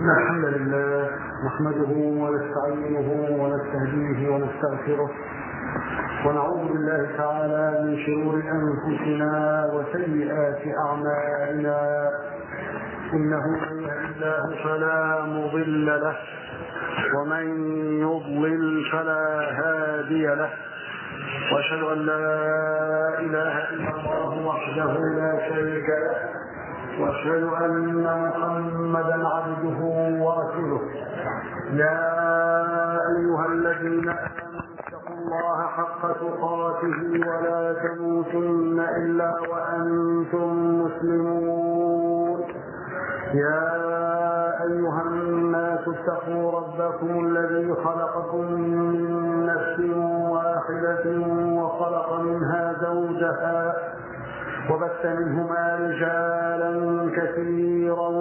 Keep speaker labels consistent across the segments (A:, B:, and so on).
A: إن الحمد لله نحمده ونستعينه ونستهديه ونستغفره ونعوذ بالله تعالى من شرور أنفسنا وسيئات أعمالنا إنه من يهد الله فلا مضل له ومن يضلل فلا هادي له واشهد ان لا اله الا الله وحده لا شريك له واشهد ان محمدا عبده ورسوله يا ايها الذين امنوا اتقوا الله حق تقاته ولا تموتن الا وانتم مسلمون يا ايها الناس اتقوا ربكم الذي خلقكم من نفس واحده وخلق منها زوجها وبث منهما رجالا كثيرا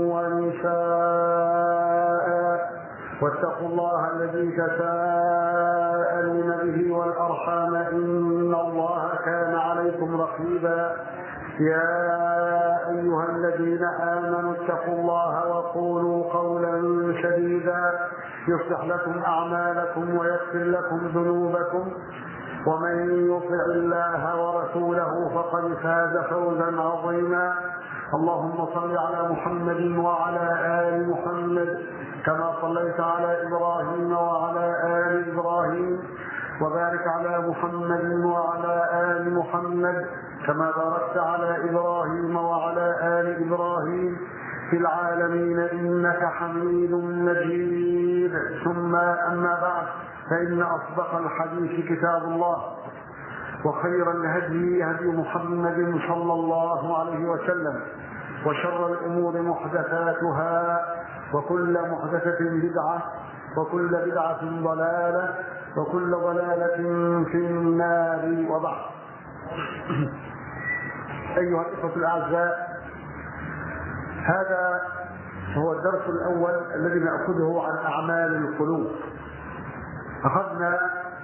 A: ونساء واتقوا الله الذي تساءلون به والارحام ان الله كان عليكم رقيبا يا ايها الذين امنوا اتقوا الله وقولوا قولا سديدا يصلح لكم اعمالكم ويغفر لكم ذنوبكم ومن يطع الله ورسوله فقد فاز فوزا عظيما اللهم صل على محمد وعلى ال محمد كما صليت على ابراهيم وعلى ال ابراهيم وبارك على محمد وعلى ال محمد كما باركت على ابراهيم وعلى ال ابراهيم في العالمين انك حميد مجيد ثم اما بعد فإن أصدق الحديث كتاب الله وخير الهدي هدي محمد صلى الله عليه وسلم وشر الأمور محدثاتها وكل محدثة بدعة وكل بدعة ضلالة وكل ضلالة في النار وبعد أيها الإخوة الأعزاء هذا هو الدرس الأول الذي نأخذه عن أعمال القلوب أخذنا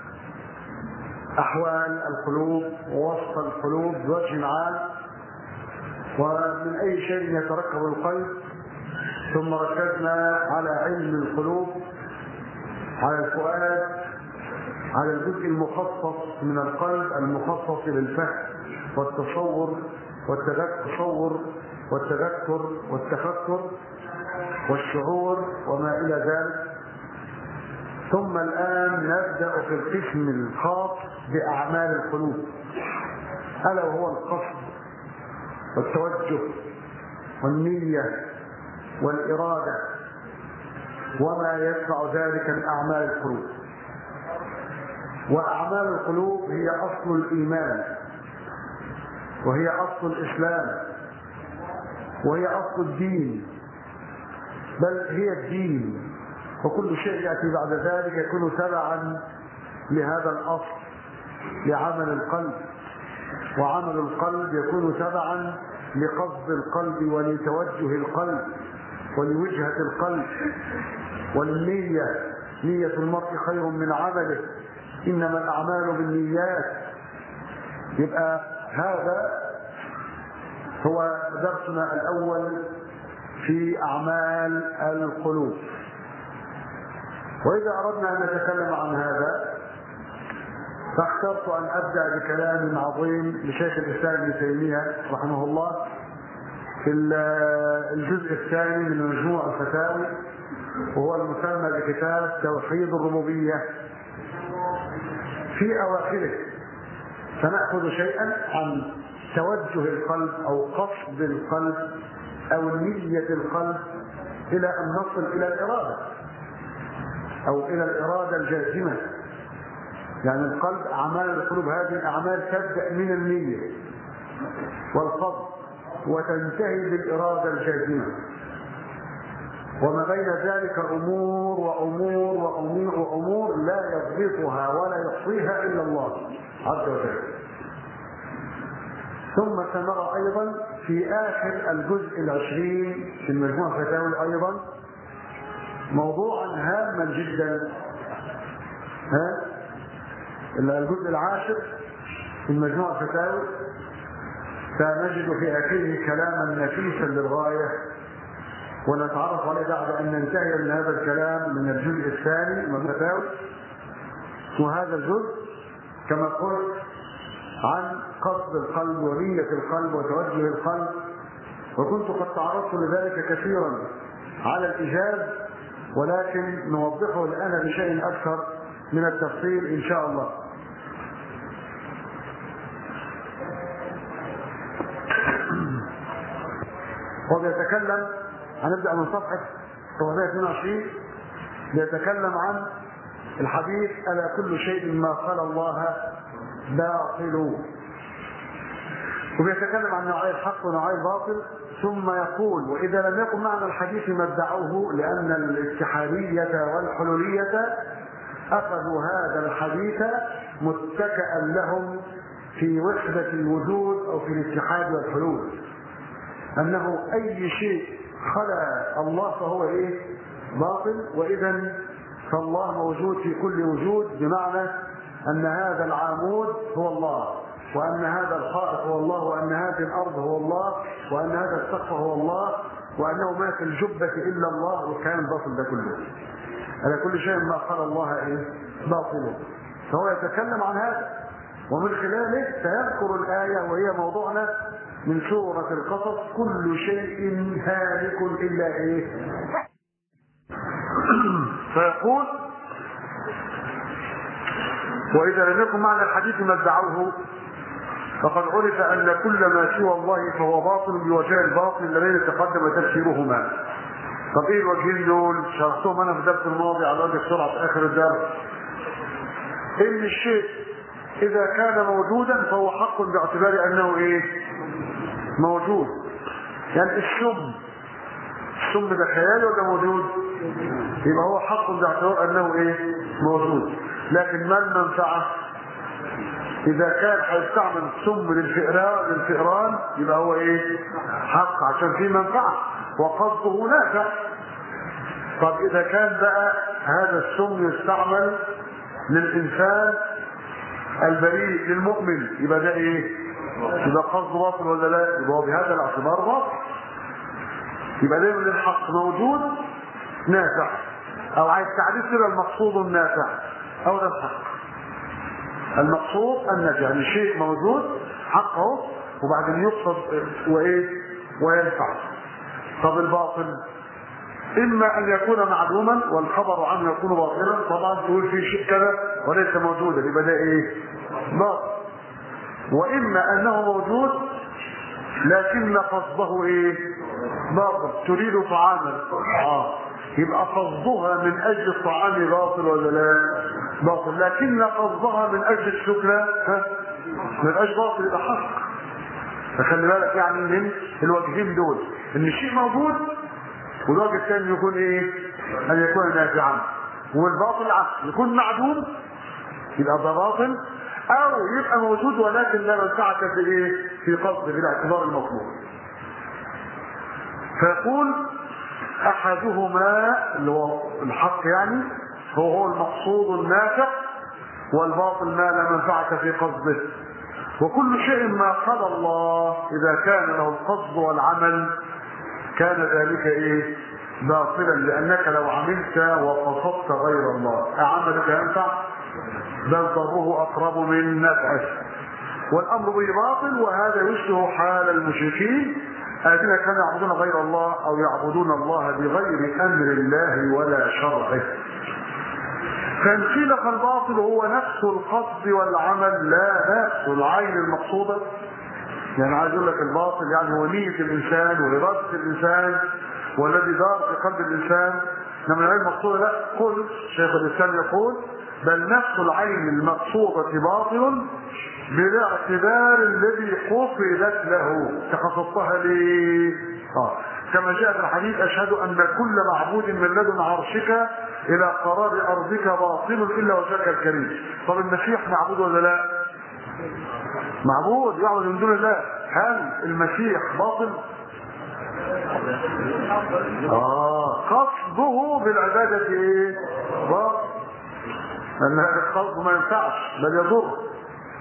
A: أحوال القلوب ووصف القلوب بوجه عام ومن أي شيء يتركب القلب ثم ركزنا على علم القلوب على الفؤاد على الجزء المخصص من القلب المخصص للفهم والتصور والتذكر والتذكر والتفكر والشعور وما إلى ذلك ثم الآن نبدأ في القسم الخاص بأعمال القلوب ألا وهو القصد والتوجه والنية والإرادة وما يتبع ذلك من أعمال القلوب وأعمال القلوب هي أصل الإيمان وهي أصل الإسلام وهي أصل الدين بل هي الدين وكل شيء يأتي بعد ذلك يكون تبعا لهذا الأصل لعمل القلب وعمل القلب يكون تبعا لقصد القلب ولتوجه القلب ولوجهة القلب والنية نية المرء خير من عمله إنما الأعمال بالنيات يبقى هذا هو درسنا الأول في أعمال القلوب وإذا أردنا أن نتكلم عن هذا فاخترت أن أبدأ بكلام عظيم لشيخ الإسلام ابن تيمية رحمه الله في الجزء الثاني من مجموع الفتاوي وهو المسمى بكتاب توحيد الربوبية في أواخره سنأخذ شيئا عن توجه القلب أو قصد القلب أو نية القلب إلى أن نصل إلى الإرادة أو إلى الإرادة الجازمة يعني القلب أعمال القلوب هذه الأعمال تبدأ من النية والقصد وتنتهي بالإرادة الجازمة وما بين ذلك أمور وأمور وأمور وأمور لا يضبطها ولا يحصيها إلا الله عز وجل ثم سنرى أيضا في آخر الجزء العشرين في المجموعة فتاوي أيضا موضوعا هاما جدا ها الجزء العاشر في المجموعة الفتاوي سنجد في آخره كلاما نفيسا للغاية ونتعرف عليه بعد أن ننتهي من هذا الكلام من الجزء الثاني من الفتاوي وهذا الجزء كما قلت عن قصد القلب ونية القلب وتوجه القلب وكنت قد تعرضت لذلك كثيرا على الإيجاز ولكن نوضحه الآن بشيء أكثر من التفصيل إن شاء الله وبيتكلم هنبدأ من صفحة 422 بيتكلم عن الحديث ألا كل شيء ما خلا الله باطل وبيتكلم عن نوعي الحق ونوعي الباطل ثم يقول وإذا لم يكن معنى الحديث ما ادعوه لأن الاتحادية والحلولية أخذوا هذا الحديث متكئا لهم في وحدة الوجود أو في الاتحاد والحلول أنه أي شيء خلا الله فهو إيه؟ باطل وإذا فالله موجود في كل وجود بمعنى أن هذا العامود هو الله وأن هذا الخالق هو الله وأن هذه الأرض هو الله وأن هذا السقف هو الله وأنه ما في الجبة إلا الله والكلام الباطل ده كله على كل شيء ما قال الله إيه باطل فهو يتكلم عن هذا ومن خلاله سيذكر الآية وهي موضوعنا من سورة القصص كل شيء هالك إلا إيه فيقول وإذا لم يكن معنى الحديث ما ادعوه فقد عرف أن كل ما سوى الله فهو باطل بوجه الباطل الذين تقدم تفسيرهما طب ايه الوجهين دول شرحتهم انا في الدرس الماضي على وجه السرعه في اخر الدرس ان الشيء اذا كان موجودا فهو حق باعتبار انه ايه موجود يعني السم السم ده خيال ولا موجود يبقى هو حق باعتبار انه ايه موجود لكن ما المنفعه اذا كان هيستعمل السم للفئران للفئران يبقى هو ايه حق عشان فيه منفعه وقصده نافع طب اذا كان بقى هذا السم يستعمل للانسان البريء للمؤمن يبقى ده ايه يبقى قصده باطل ولا لا يبقى هو بهذا الاعتبار باطل يبقى دايما الحق موجود نافع او عايز تعريف كده المقصود النافع او ده الحق المقصود النافع يعني شيء موجود حقه وبعدين يقصد وايه وينفع طب الباطل اما ان يكون معلوما والخبر عنه يكون باطلا طبعا تقول في شيء كذا وليس موجودا يبقى ده ايه باطل واما انه موجود لكن قصده ايه باطل تريد طعاما اه يبقى قصدها من اجل الطعام باطل ولا لا باطل لكن قصدها من اجل الشكلى ها من اجل باطل يبقى حق فخلي بالك يعني من الوجهين دول ان الشيء موجود والوجه الثاني يكون ايه ان يكون نافعا والباطل عكس يكون معدوم يبقى ده باطل او يبقى موجود ولكن لا منفعه في ايه في قصد بالاعتبار المطلوب فيقول احدهما اللي هو الحق يعني هو هو المقصود النافع والباطل ما لا منفعه في قصده وكل شيء ما خلا الله اذا كان له القصد والعمل كان ذلك ايه باطلا لانك لو عملت وقصدت غير الله اعملك ينفع بل ضره اقرب من نفعه والامر به باطل وهذا يشبه حال المشركين الذين كانوا يعبدون غير الله او يعبدون الله بغير امر الله ولا شرعه فان قيل فالباطل هو نفس القصد والعمل لا نفس العين المقصوده يعني عايز اقول لك الباطل يعني هو نيه الانسان واراده الانسان والذي دار في قلب الانسان انما العين المقصوده لا قل شيخ الاسلام يقول بل نفس العين المقصوده باطل بالاعتبار الذي قصدت له تقصدتها ليه؟ اه كما جاء في الحديث اشهد ان كل معبود من لدن عرشك الى قرار ارضك باطل الا وجهك الكريم طب المسيح معبود ولا لا؟ معبود يعبد من دون الله هل المسيح باطل؟ اه قصده بالعباده ايه؟ باطل لان هذا القصد ما ينفعش بل يضر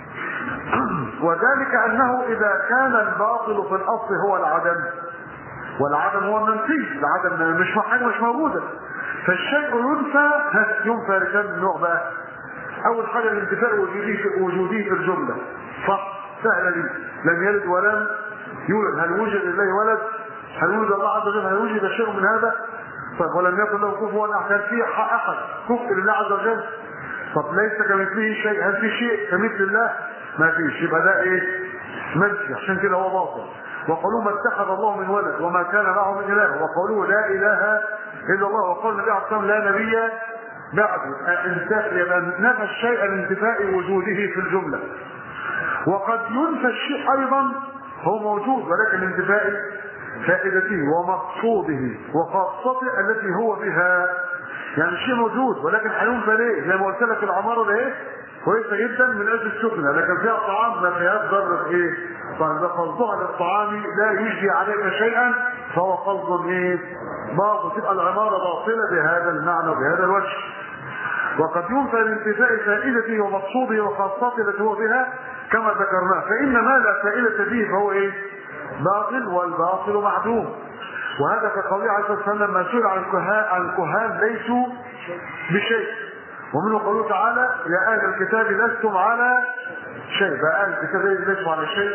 A: وذلك انه اذا كان الباطل في الاصل هو العدم والعدم هو المنفي العدم مش حاجه مش موجوده فالشيء ينفى ها، ينفى لكم نوع بقى اول حاجه الانتفاء وجودي في وجودي في الجمله صح سهله دي لم يلد ولم يولد هل وجد لله ولد هل وجد الله عز وجل هل وجد شيء من هذا طيب ولم يكن له كفوا احد هل في احد كفء لله عز وجل طب ليس كمثله شيء هل في شيء كمثل الله ما فيش يبقى ده ايه منفي عشان كده هو باطل وقالوا ما اتخذ الله من ولد وما كان معه من اله وقالوا لا اله الا الله وقال النبي عليه الصلاه والسلام لا نبي بعده انت- يبقى نفى الشيء لانتفاء وجوده في الجمله وقد ينفى الشيء ايضا هو موجود ولكن انتفاء فائدته ومقصوده وخاصته التي هو بها يعني الشيء موجود ولكن هينفى ليه؟ زي ما قلت لك العماره ده ايه؟ كويسه جدا من اجل السكنه لكن فيها طعام ما فيهاش ضرر ايه؟ فاذا قصدها للطعام لا يجدي عليك شيئا فهو قصد ايه؟ باطل تبقى العماره باطله بهذا المعنى وبهذا الوجه وقد ينفى لانتفاء فائدته ومقصوده وخاصته التي هو بها كما ذكرناه فإن ما لا فائدة فيه فهو إيه؟ باطل والباطل معدوم وهذا كقوله عليه الصلاة والسلام لما سئل عن الكهان عن الكهان ليسوا بشيء ومنه قوله تعالى يا أهل الكتاب لستم على شيء فأهل الكتاب ليسوا على شيء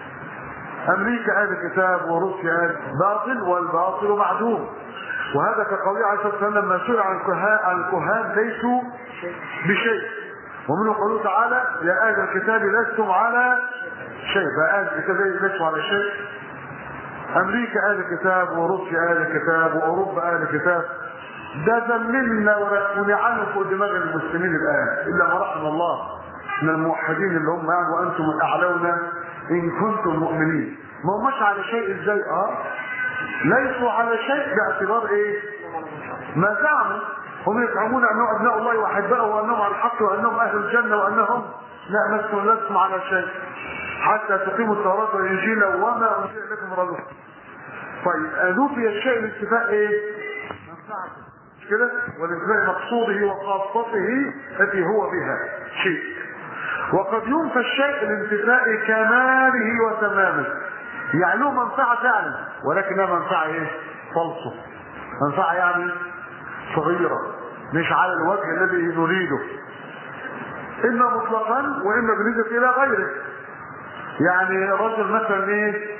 A: أمريكا أهل الكتاب وروسيا أهل باطل والباطل معدوم وهذا كقوله عليه الصلاة والسلام لما سئل عن الكهان عن الكهان ليسوا بشيء ومنه قوله تعالى يا أهل الكتاب لستم على شيء فأهل الكتاب ليسوا على شيء أمريكا أهل الكتاب وروسيا أهل الكتاب وأوروبا أهل الكتاب ده ذملنا ونعانوا فوق دماغ المسلمين الآن إلا ما رحم الله من الموحدين اللي هم يعني وأنتم الأعلون إن كنتم مؤمنين ما هماش على شيء إزاي أه ليسوا على شيء باعتبار إيه ما زعموا هم يزعمون أنهم أبناء الله وأحباؤه وأنهم على الحق وأنهم أهل الجنة وأنهم لا لستم لستم على شيء حتى تقيموا التوراة والإنجيل وما أنزل إليكم من ربكم طيب نفي الشيء الاتفاق ايه؟ منفعته مش كده؟ والانتفاع مقصوده وخاصته التي هو بها شيء وقد ينفى الشيء الانتفاء كماله وتمامه يعني له منفعة فعلا ولكنها منفعة ايه؟ فالصة منفعة يعني صغيرة مش على الوجه الذي نريده اما مطلقا واما بالنسبة الى غيره يعني رجل مثلا ايه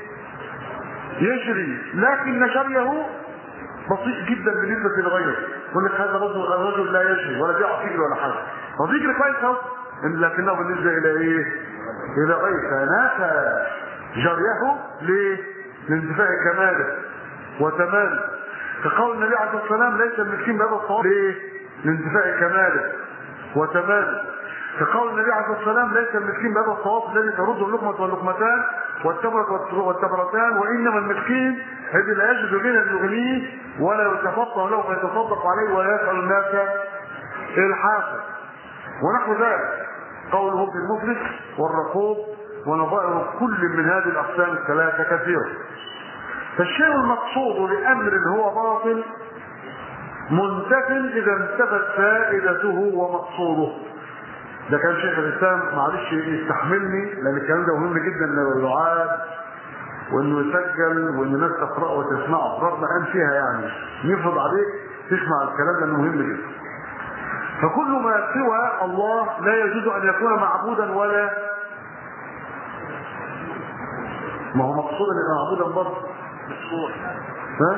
A: يجري لكن جريه بطيء جدا بالنسبه لغيره يقول لك هذا الرجل الرجل لا يجري ولا بيعرف يجري ولا حاجه هو بيجري كويس اهو لكنه بالنسبه الى ايه؟ الى غيره فنافى جريه ليه؟ لانتفاء كماله وتمامه كقول النبي عليه الصلاه والسلام ليس المسكين بهذا الصواب ليه؟ لانتفاء كماله وتمامه كقول النبي عليه الصلاه والسلام ليس المسكين بهذا الصواب الذي ترد اللقمه واللقمتان والتمرة والتمرتان وانما المسكين الذي لا يجد غنى يغنيه ولا يتفطن له فيتصدق عليه ولا يسال الناس الحافه ونحو ذلك قوله في المفلس والرقوب ونظائر كل من هذه الاقسام الثلاثه كثيره فالشيء المقصود لامر هو باطل منتف اذا انتفت فائدته ومقصوده ده كان شيخ الاسلام معلش يستحملني لان الكلام ده مهم جدا انه يعاد وانه يسجل وان الناس تقراه وتسمعه رغم ان فيها يعني يفرض عليك تسمع الكلام ده انه مهم جدا فكل ما سوى الله لا يجوز ان يكون معبودا ولا ما هو مقصود ان يبقى معبودا برضه ها؟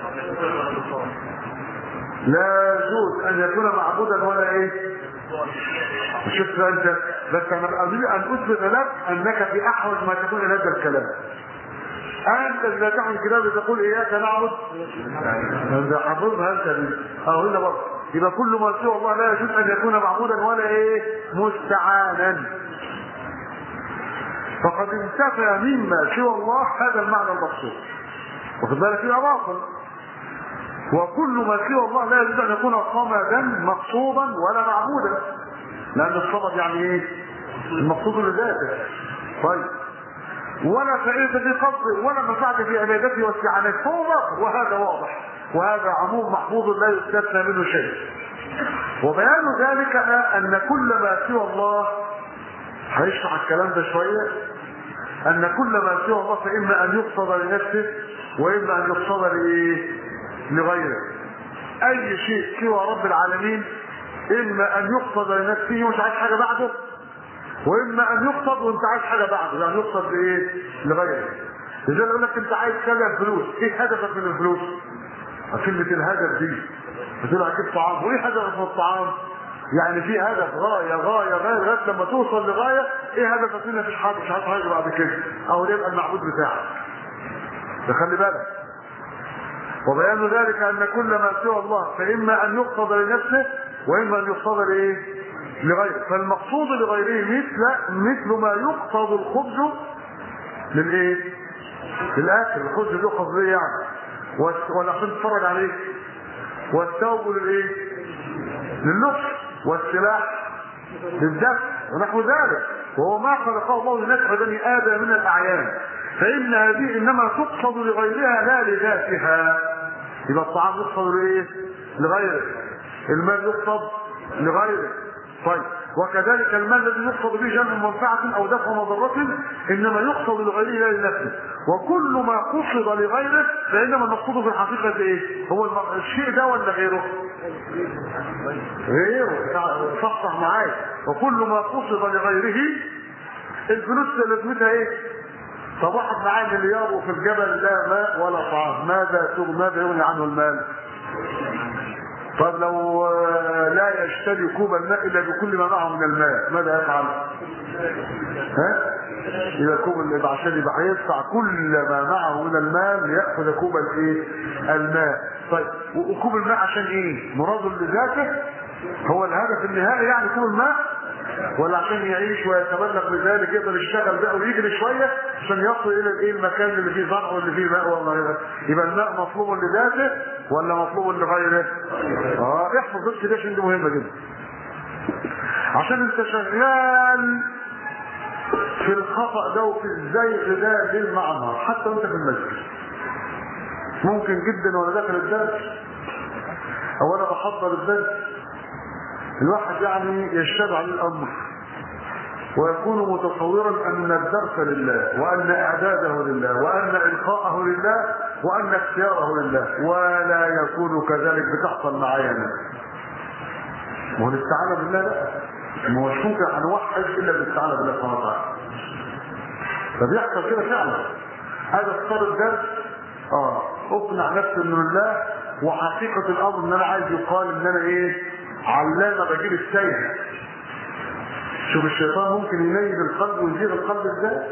A: لا يجوز ان يكون معبودا ولا ايه شفت انت بس انا اريد ان اثبت لك انك في احوج ما تكون الى هذا الكلام انت اذا تحمل كتاب تقول اياك نعبد انت حافظها انت دي اه هنا برضه يبقى كل ما سوى الله لا يجوز ان يكون معبودا ولا ايه مستعانا فقد انتفى مما سوى الله هذا المعنى المقصود واخد بالك يبقى باطل وكل ما سوى الله لا يجوز ان يكون صمدا مقصودا ولا معبودا لان الصمد يعني ايه المقصود لذاته طيب ولا فائدة في قصده ولا منفعة في عبادته واستعانته هو باطل وهذا واضح وهذا عموم محفوظ لا يستثنى منه شيء وبيان ذلك ان كل ما سوى الله هيشرح الكلام ده شوية ان كل ما سوى الله فاما ان يقصد لنفسه واما ان يقصد لايه لغيره اي شيء سوى رب العالمين اما ان يقصد لنفسه ومش عايز حاجه بعده واما ان يقصد وانت عايز حاجه بعده يعني يقصد لايه لغيره لذلك يقول لك انت عايز كذا فلوس ايه هدفك من الفلوس كلمه الهدف دي بتقول اكيد طعام وايه هدفك من الطعام يعني في هدف غايه غايه غايه لغايه لما توصل لغايه ايه هدفك هنا مفيش حاجه مش عارف حاجه بعد كده او ده يبقى المعبود بتاعك فخلي بالك وبيان ذلك ان كل ما سوى الله فاما ان يقصد لنفسه واما ان يقصد لايه لغيره فالمقصود لغيره مثل مثل ما يقصد الخبز للايه للاكل الخبز يؤخذ ليه يعني ولا عشان تتفرج عليه والثوب للايه لللبس والسلاح للدفع ونحو ذلك وهو ما خلقه الله لنفع بني ادم من الاعيان فان هذه انما تقصد لغيرها لا لذاتها يبقى الطعام يقصد لايه لغيره المال يقصد لغيره طيب وكذلك المال الذي يقصد به جلب منفعة أو دفع مضرة إنما يقصد لغيره لا لنفسه وكل ما قصد لغيره فإنما المقصود في الحقيقة إيه؟ هو الشيء ده ولا غيره؟ غيره صحصح معايا وكل ما قصد لغيره الفلوس لازمتها إيه؟ طب واحد معاه مليار وفي الجبل لا ماء ولا طعام ماذا ماذا يغني عنه المال؟ طب لو لا يشتري كوب الماء الا بكل ما معه من الماء ماذا يفعل؟ ها؟ إذا كوب اللي عشان يبقى هيدفع كل ما معه من الماء ليأخذ كوب الايه؟ الماء. طيب وكوب الماء عشان ايه؟ مراد لذاته؟ هو الهدف النهائي يعني كوب الماء؟ ولا عشان يعيش ويتبلغ بذلك يقدر يشتغل بقى ويجري شويه عشان يصل الى الايه المكان اللي فيه زرع واللي فيه ماء ولا غيره يبقى الماء مطلوب لذاته ولا مطلوب لغيره؟ اه احفظ بس كده عشان دي مهمه جدا عشان انت شغال في الخطا ده وفي الزيغ ده للمعنى حتى وانت في المسجد ممكن جدا وانا داخل الدرس او انا بحضر الدرس الواحد يعني يشتغل على الامر ويكون متصورا ان الدرس لله وان اعداده لله وان القاءه لله وان اختياره لله ولا يكون كذلك بتحصل معايا انا ما هو الاستعانه بالله لا ما هوش ممكن هنوحد الا بالاستعانه بالله سبحانه وتعالى فبيحصل كده فعلا هذا اختار الدرس اه اقنع نفسي انه لله وحقيقه الامر ان انا عايز يقال ان انا ايه علامه بجيب السيد شوف الشيطان ممكن ينيب القلب ويزيغ القلب ازاي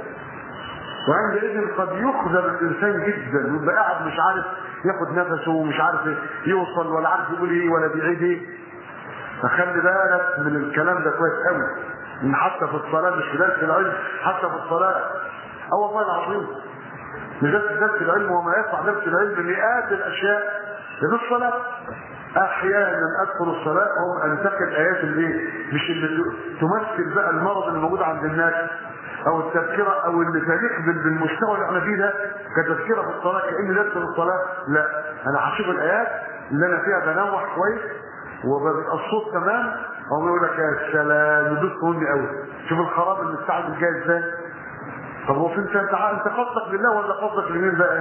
A: وعندئذ قد يخذل الانسان جدا ويبقى قاعد مش عارف ياخد نفسه ومش عارف يوصل ولا عارف يقول ايه ولا بيعيد ايه فخلي بالك من الكلام ده كويس قوي ان حتى في الصلاه مش في درس العلم حتى في الصلاه اه والله العظيم مش بس درس العلم وما يسمع درس العلم مئات الاشياء في الصلاه احيانا ادخل الصلاه هم انتقل ايات الايه مش اللي تمثل بقى المرض اللي موجود عند الناس او التذكره او اللي تليق بالمستوى اللي احنا فيه ده كتذكره في الصلاه كاني درس في الصلاه لا انا هشوف الايات اللي انا فيها بنوح كويس وبيبقى الصوت تمام هو بيقول لك يا سلام يدوس مني قوي شوف الخراب اللي استعجل جاي ازاي طب هو انت انت انت قصدك لله ولا قصدك لمين بقى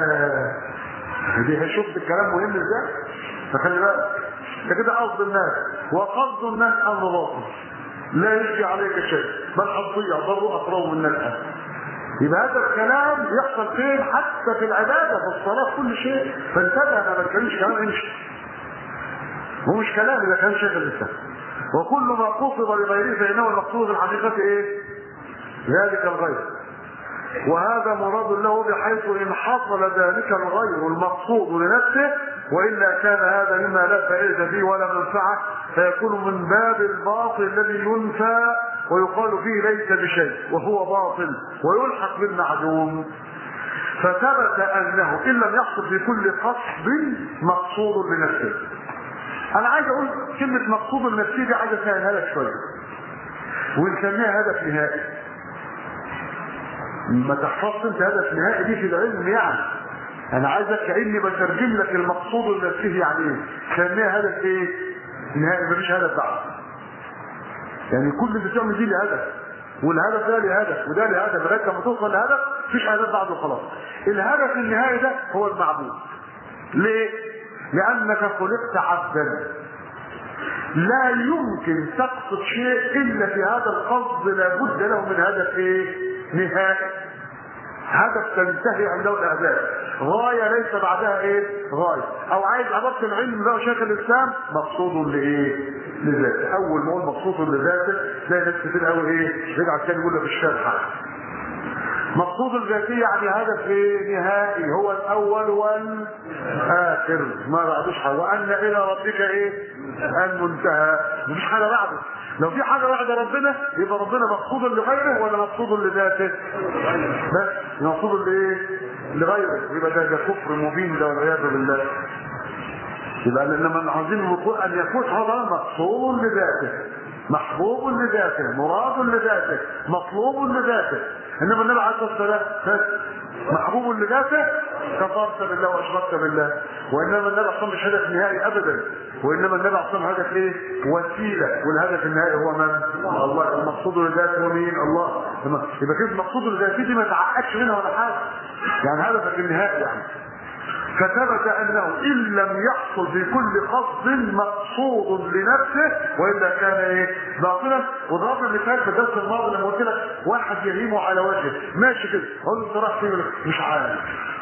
A: دي شفت الكلام مهم ازاي فخلي بالك ده كده قصد الناس وقصد الناس امر باطل لا يجري عليك شيء بل هتضيع ضر اقرب من الان يبقى هذا الكلام يحصل فين حتى في العباده في الصلاه في كل شيء فانتبه انا ما بتكلمش كلام امشي هو مش كلام اذا كان شيخ الاسلام وكل ما قصد لغيره فانه المقصود الحقيقه ايه؟ ذلك الغير وهذا مراد له بحيث ان حصل ذلك الغير المقصود لنفسه والا كان هذا مما لا فائده فيه ولا منفعه فيكون من باب الباطل الذي ينفى ويقال فيه ليس بشيء وهو باطل ويلحق بالمعدوم فثبت انه ان لم يحصل في كل قصد مقصود لنفسه انا عايز اقول كلمه مقصود لنفسه دي عايز اسهلها لك شويه ونسميها هدف نهائي ما تحفظش انت هدف نهائي دي في العلم يعني انا عايزك كاني بترجم لك المقصود لنفسه يعني ايه سميها هدف ايه نهائي مفيش هدف بعد يعني كل اللي بتعمل دي له هدف والهدف ده له هدف وده له هدف لغايه لما توصل لهدف مفيش اهداف بعده خلاص الهدف النهائي ده هو المعبود ليه لانك خلقت عبدا لا يمكن تقصد شيء الا في هذا القصد لابد له من هدف ايه نهائي هدف تنتهي عنده الاهداف غايه ليس بعدها ايه غايه او عايز عباره العلم بقى شيخ الاسلام مقصود لايه لذاته اول ما اقول مقصود لذاته تلاقي ناس كتير قوي ايه رجع تاني يقول لك الشرح مقصود الذاتي يعني هدف ايه نهائي هو الاول والاخر ما بعدوش حاجه وان الى ربك ايه المنتهى مفيش حاجه بعده لو في حاجه بعد ربنا يبقى ربنا مقصود لغيره ولا مقصود لذاته بس مقصود لايه لغيره يبقى ده, ده كفر مبين ده والعياذ بالله يبقى لما عاوزين الوقوع ان يكون هذا مقصود لذاته محبوب لذاته مراد لذاته مطلوب لذاته انما النبي عليه الصلاه والسلام محبوب لذاته كفرت بالله واشركت بالله وانما النبي اصلا مش هدف نهائي ابدا وانما النبي اصلا هدف ايه وسيله والهدف النهائي هو من الله المقصود لذاته هو مين الله يبقى كده المقصود لذاته دي ما تعقدش منها ولا حاجه يعني هدفك النهائي يعني فثبت انه ان لم يحصل في كل قصد مقصود لنفسه والا كان ايه باطلا وضربنا مثال في الدرس الماضي لما قلت لك واحد يهيمه على وجهه ماشي كده اقول له انت رايح فين مش عارف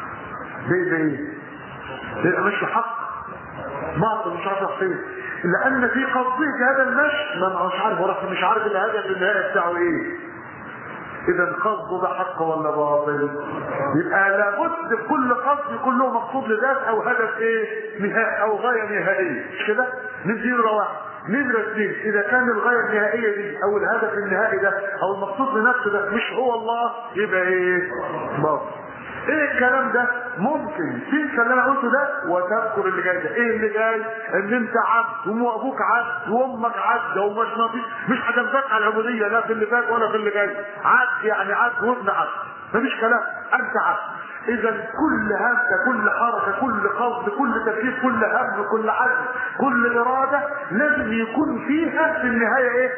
A: ليه ده ايه؟ يبقى ماشي حق باطل مش عارف راح فين لان في قصدك هذا المشي ما مش عارف هو راح مش عارف الهدف النهائي بتاعه ايه اذا القصد ده حق ولا باطل يبقى لابد في كل قصد يكون له مقصود لذات او هدف ايه نهائي او غايه نهائيه مش كده ندي نمره واحد نمرة اثنين اذا كان الغايه النهائيه دي او الهدف النهائي ده او المقصود لنفسه ده مش هو الله يبقى ايه باطل ايه الكلام ده ممكن تنسى اللي انا قلته ده وتذكر اللي جاي ده ايه اللي جاي ان انت عبد وابوك عبد وامك عبد ومش نبي مش هتنفك على العبوديه لا في اللي فات ولا في اللي جاي عبد يعني عبد وابن عبد مفيش كلام انت عبد اذا كل همسه كل حركه كل قصد كل تفكير كل هم كل عزم كل اراده لازم يكون فيها في النهايه ايه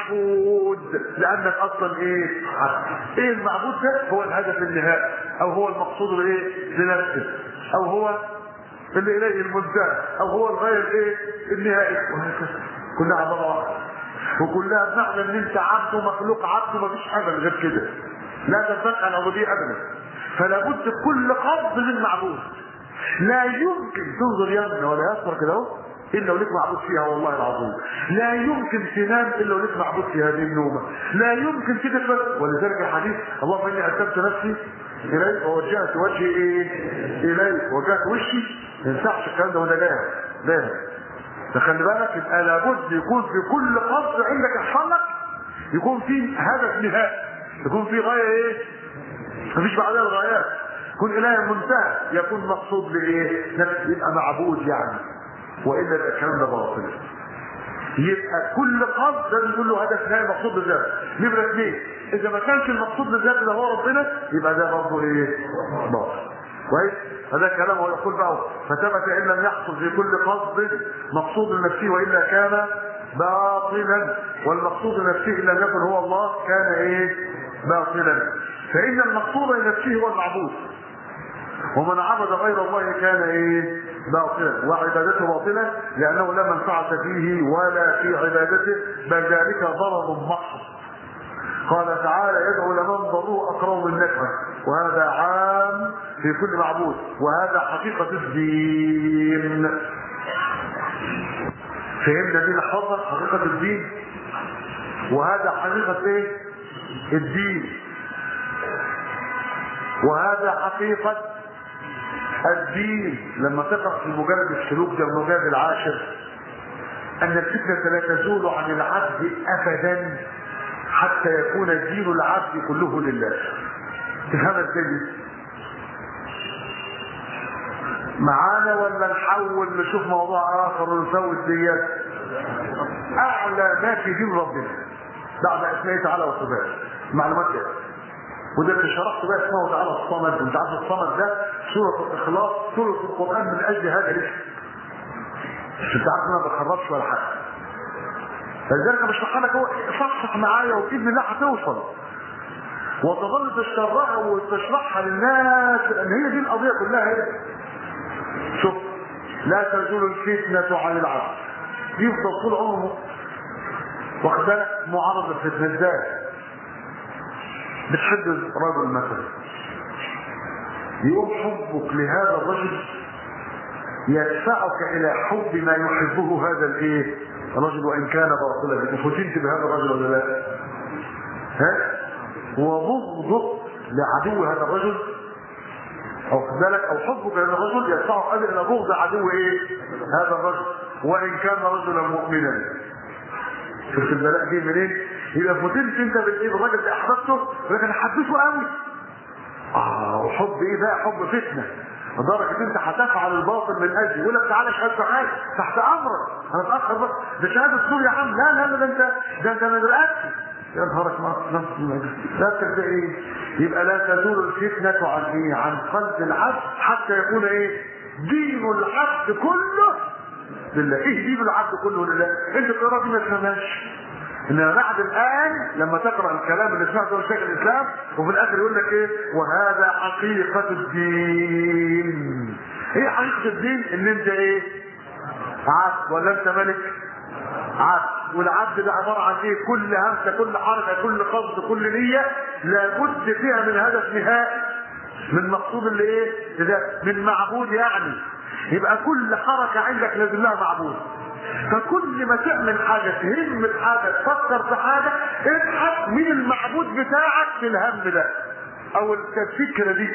A: معبود لانك اصلا ايه عبد ايه المعبود ده هو الهدف النهائي او هو المقصود لايه لنفسه او هو اللي اليه المنتهى او هو الغايه الايه النهائي وهكذا كلها عباره واحده وكلها بمعنى ان انت عبد ومخلوق عبد ومفيش حاجه غير كده لا تنفك عن العبوديه ابدا فلا بد كل قبض من معبود لا يمكن تنظر يمنى ولا يسر كده اهو الا وليك معبود فيها والله العظيم لا يمكن تنام الا وليك معبود في هذه النومه لا يمكن تدفن ولذلك الحديث اللهم اني اسلمت نفسي اليك ووجهت وجهي ايه اليك وجهت وشي ما ينفعش الكلام ده وده جاهز جاهز فخلي بالك يبقى لابد يكون في كل قصد عندك يحصل لك يكون في هدف نهائي يكون في غايه ايه مفيش بعدها الغايات يكون اله منتهى يكون مقصود لايه نفس يبقى معبود يعني والا يبقى الكلام ده باطل يبقى كل قصد لازم يكون له هدف نهائي مقصود بالذات نمره اثنين اذا ما كانش المقصود بالذات ده هو ربنا يبقى ده برضه ايه باطل كويس هذا كلام هو يقول بقى فثبت ان لم يحصل في كل قصد مقصود لنفسه والا كان باطلا والمقصود لنفسه ان لم يكن هو الله كان ايه باطلا فإن المقصود لنفسه هو المعبود ومن عبد غير الله كان ايه باطلا وعبادته باطلة لأنه لا منفعة فيه ولا في عبادته بل ذلك ضرر محض قال تعالى يدعو لمن ضروه أقرب من نفعه وهذا عام في كل معبود وهذا حقيقة الدين فهمنا دي نحفظها حقيقة الدين وهذا حقيقة ايه الدين وهذا حقيقة الدين لما تقرأ في مجرد السلوك ده المجرد العاشر أن الفتنة لا تزول عن العبد أبدا حتى يكون دين العبد كله لله تفهم ازاي معانا ولا نحول نشوف موضوع اخر ونسوي الديات اعلى ما في دين ربنا بعد اسمائه تعالى وصفاته معلومات كده وده اللي شرحت بقى اسمه تعالى الصمد انت عارف الصمد ده سوره الاخلاص سوره القران من اجل هذا الاسم انت عارف انا ما بخربش ولا حاجه فلذلك انا بشرح لك هو صحصح معايا وباذن الله هتوصل وتظل تشرحها وتشرحها للناس لان هي دي القضيه كلها هي شوف لا تزول الفتنه عن العبد يفضل طول عمره واخد بالك معرض للفتنه ازاي؟ بتحب رجل مثلا يقوم حبك لهذا الرجل يدفعك الى حب ما يحبه هذا الايه الرجل وان كان باطلا وفتنت بهذا الرجل ولا لا ها وبغضك لعدو هذا الرجل او خد بالك او حبك لهذا الرجل يدفعك الى بغض عدو ايه هذا الرجل وان كان رجلا مؤمنا شفت البلاء دي منين يبقى فتنت انت بالايه بالراجل اللي احببته ولكن حبيته قوي اه وحب ايه بقى حب فتنه لدرجة انت هتفعل الباطل من اجلي يقول لك تعالى شهادة معايا تحت امرك انا اتاخر بقى ده شهادة سور يا عم لا لا لا ده انت ده انت ما دلقتش يا نهارك ما لا تبدا ايه يبقى لا تزول الفتنة عن ايه عن قلب العبد حتى يكون ايه دين العبد كله لله ايه دين العبد كله لله انت تقرا دي ما تفهمهاش انما بعد الان لما تقرا الكلام اللي سمعته من شيخ الاسلام وفي الاخر يقول لك ايه وهذا حقيقه الدين ايه حقيقه الدين ان انت ايه عبد ولا انت ملك عبد والعبد ده عباره عن ايه كل همسه كل حركه كل قصد كل نيه لابد فيها من هدف نهائي من مقصود اللي ايه ده من معبود يعني يبقى كل حركه عندك لازم لها معبود فكل ما تعمل حاجة تهم بحاجة تفكر في حاجة ابحث مين المعبود بتاعك في الهم ده او الفكرة دي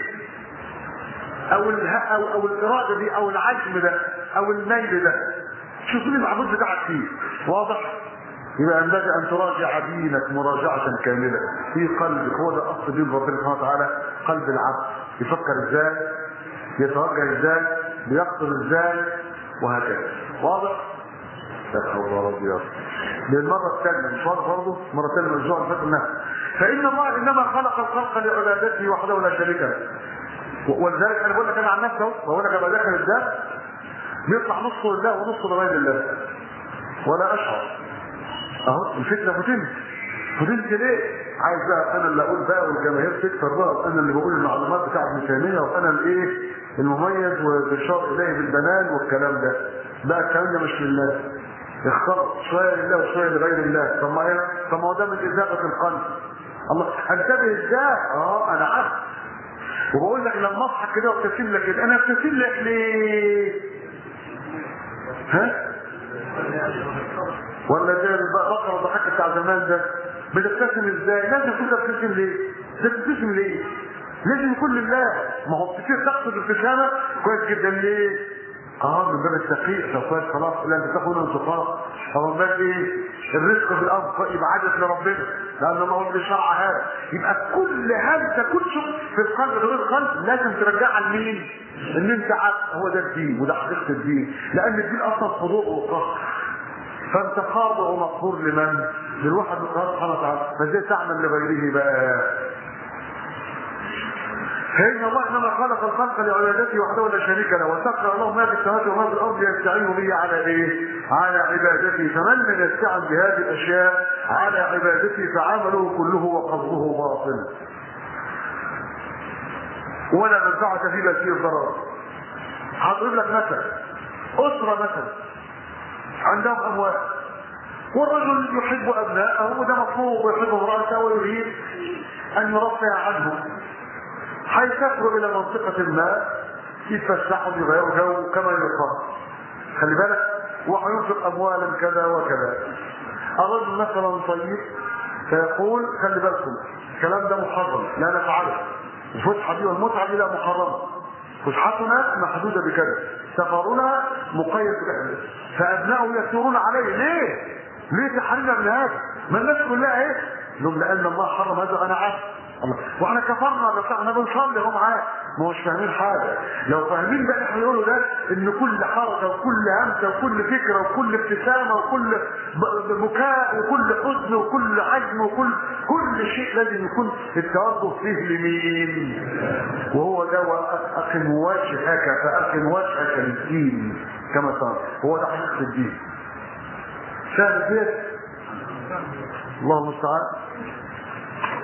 A: او اله... او او الارادة دي او العزم ده او الميل ده شوف مين المعبود بتاعك فيه واضح يبقى ينبغي ان تراجع دينك مراجعة كاملة في قلبك هو ده اصل دين ربنا سبحانه وتعالى قلب العبد يفكر ازاي يتوجه ازاي بيقصد ازاي وهكذا واضح لا حول ولا قوه للمرة الثانية مش واضح برضه مرة ثانية من الأسبوع اللي فات منها فإن الله إنما خلق الخلق لعبادته وحده لا شريك له ولذلك أنا بقول لك أنا عن نفسي أهو بقول لك أبقى داخل الدار بيطلع نصه لله ونصه لغير الله ولا أشعر أهو الفتنة فتنت فتنت ليه؟ عايز بقى أنا اللي أقول بقى والجماهير تكفر بقى وأنا اللي بقول المعلومات بتاعت ابن تيمية وأنا الإيه المميز وبالشرع إليه بالبنان والكلام ده بقى الكلام ده مش لله اختار شويه لله وشويه لغير الله طب ما ايه طب ما هو ده من ازاغه القلب الله انتبه ازاي اه انا عبد وبقول لك لما اضحك كده وابتسم لك كده انا ابتسم لك ليه ها ولا زي البقره الضحك بتاع زمان ده بتبتسم ازاي لازم كنت تبتسم ليه ده تبتسم ليه لازم يكون لله ما هو كتير تقصد الابتسامه كويس جدا ليه اه من باب التقيء لو كويس خلاص لا انت تاخد انتقاء او من باب ايه الرزق في الارض يبقى عادت لربنا لان ما هو اللي شرع هذا يبقى كل هذا كل شيء في القلب غير القلب لازم ترجعها لمين؟ ان انت عبد هو ده الدين وده حقيقه الدين لان الدين اصلا خضوع وقهر فانت خاضع ومقهور لمن؟ للواحد من الله سبحانه وتعالى فازاي تعمل لغيره بقى؟ فإن الله إنما خلق الخلق لعبادته وحده لا شريك له وسخر الله ما في السماوات وما في الأرض يستعين به على إيه؟ على عبادته فمن من يستعن بهذه الأشياء على عبادته فعمله كله وقصده باطل ولا منفعة فيه بل فيه ضرر هضرب لك مثل أسرة مثلا عندهم أموال والرجل يحب أبنائه وده مطلوب ويحب امرأته ويريد أن يرفع عنه هيسافروا الى منطقة ما يتفسحوا يغيروا جو كما يقال خلي بالك وهينفق اموالا كذا وكذا الرجل مثلا طيب فيقول خلي بالكم الكلام ده محرم لا نفعله الفسحه دي والمتعه دي لا محرمه فسحتنا محدوده بكذا سفرنا مقيد بكذا فابنائه يسيرون عليه ليه؟ ليه تحرمنا من هذا؟ ما الناس كلها ايه؟ لهم لان الله حرم هذا انا عارف الله واحنا كفرنا ولا احنا بنصلي هم عاد ما هوش فاهمين حاجه لو فاهمين بقى احنا يقولوا ده ان كل حركه وكل همسه وكل فكره وكل ابتسامه وكل بكاء وكل حزن وكل عزم وكل كل شيء لازم يكون التوجه فيه لمين وهو ده اقم وجهك فاقم وجهك للدين كما صار هو ده حقيقه الدين فاهم كده الله المستعان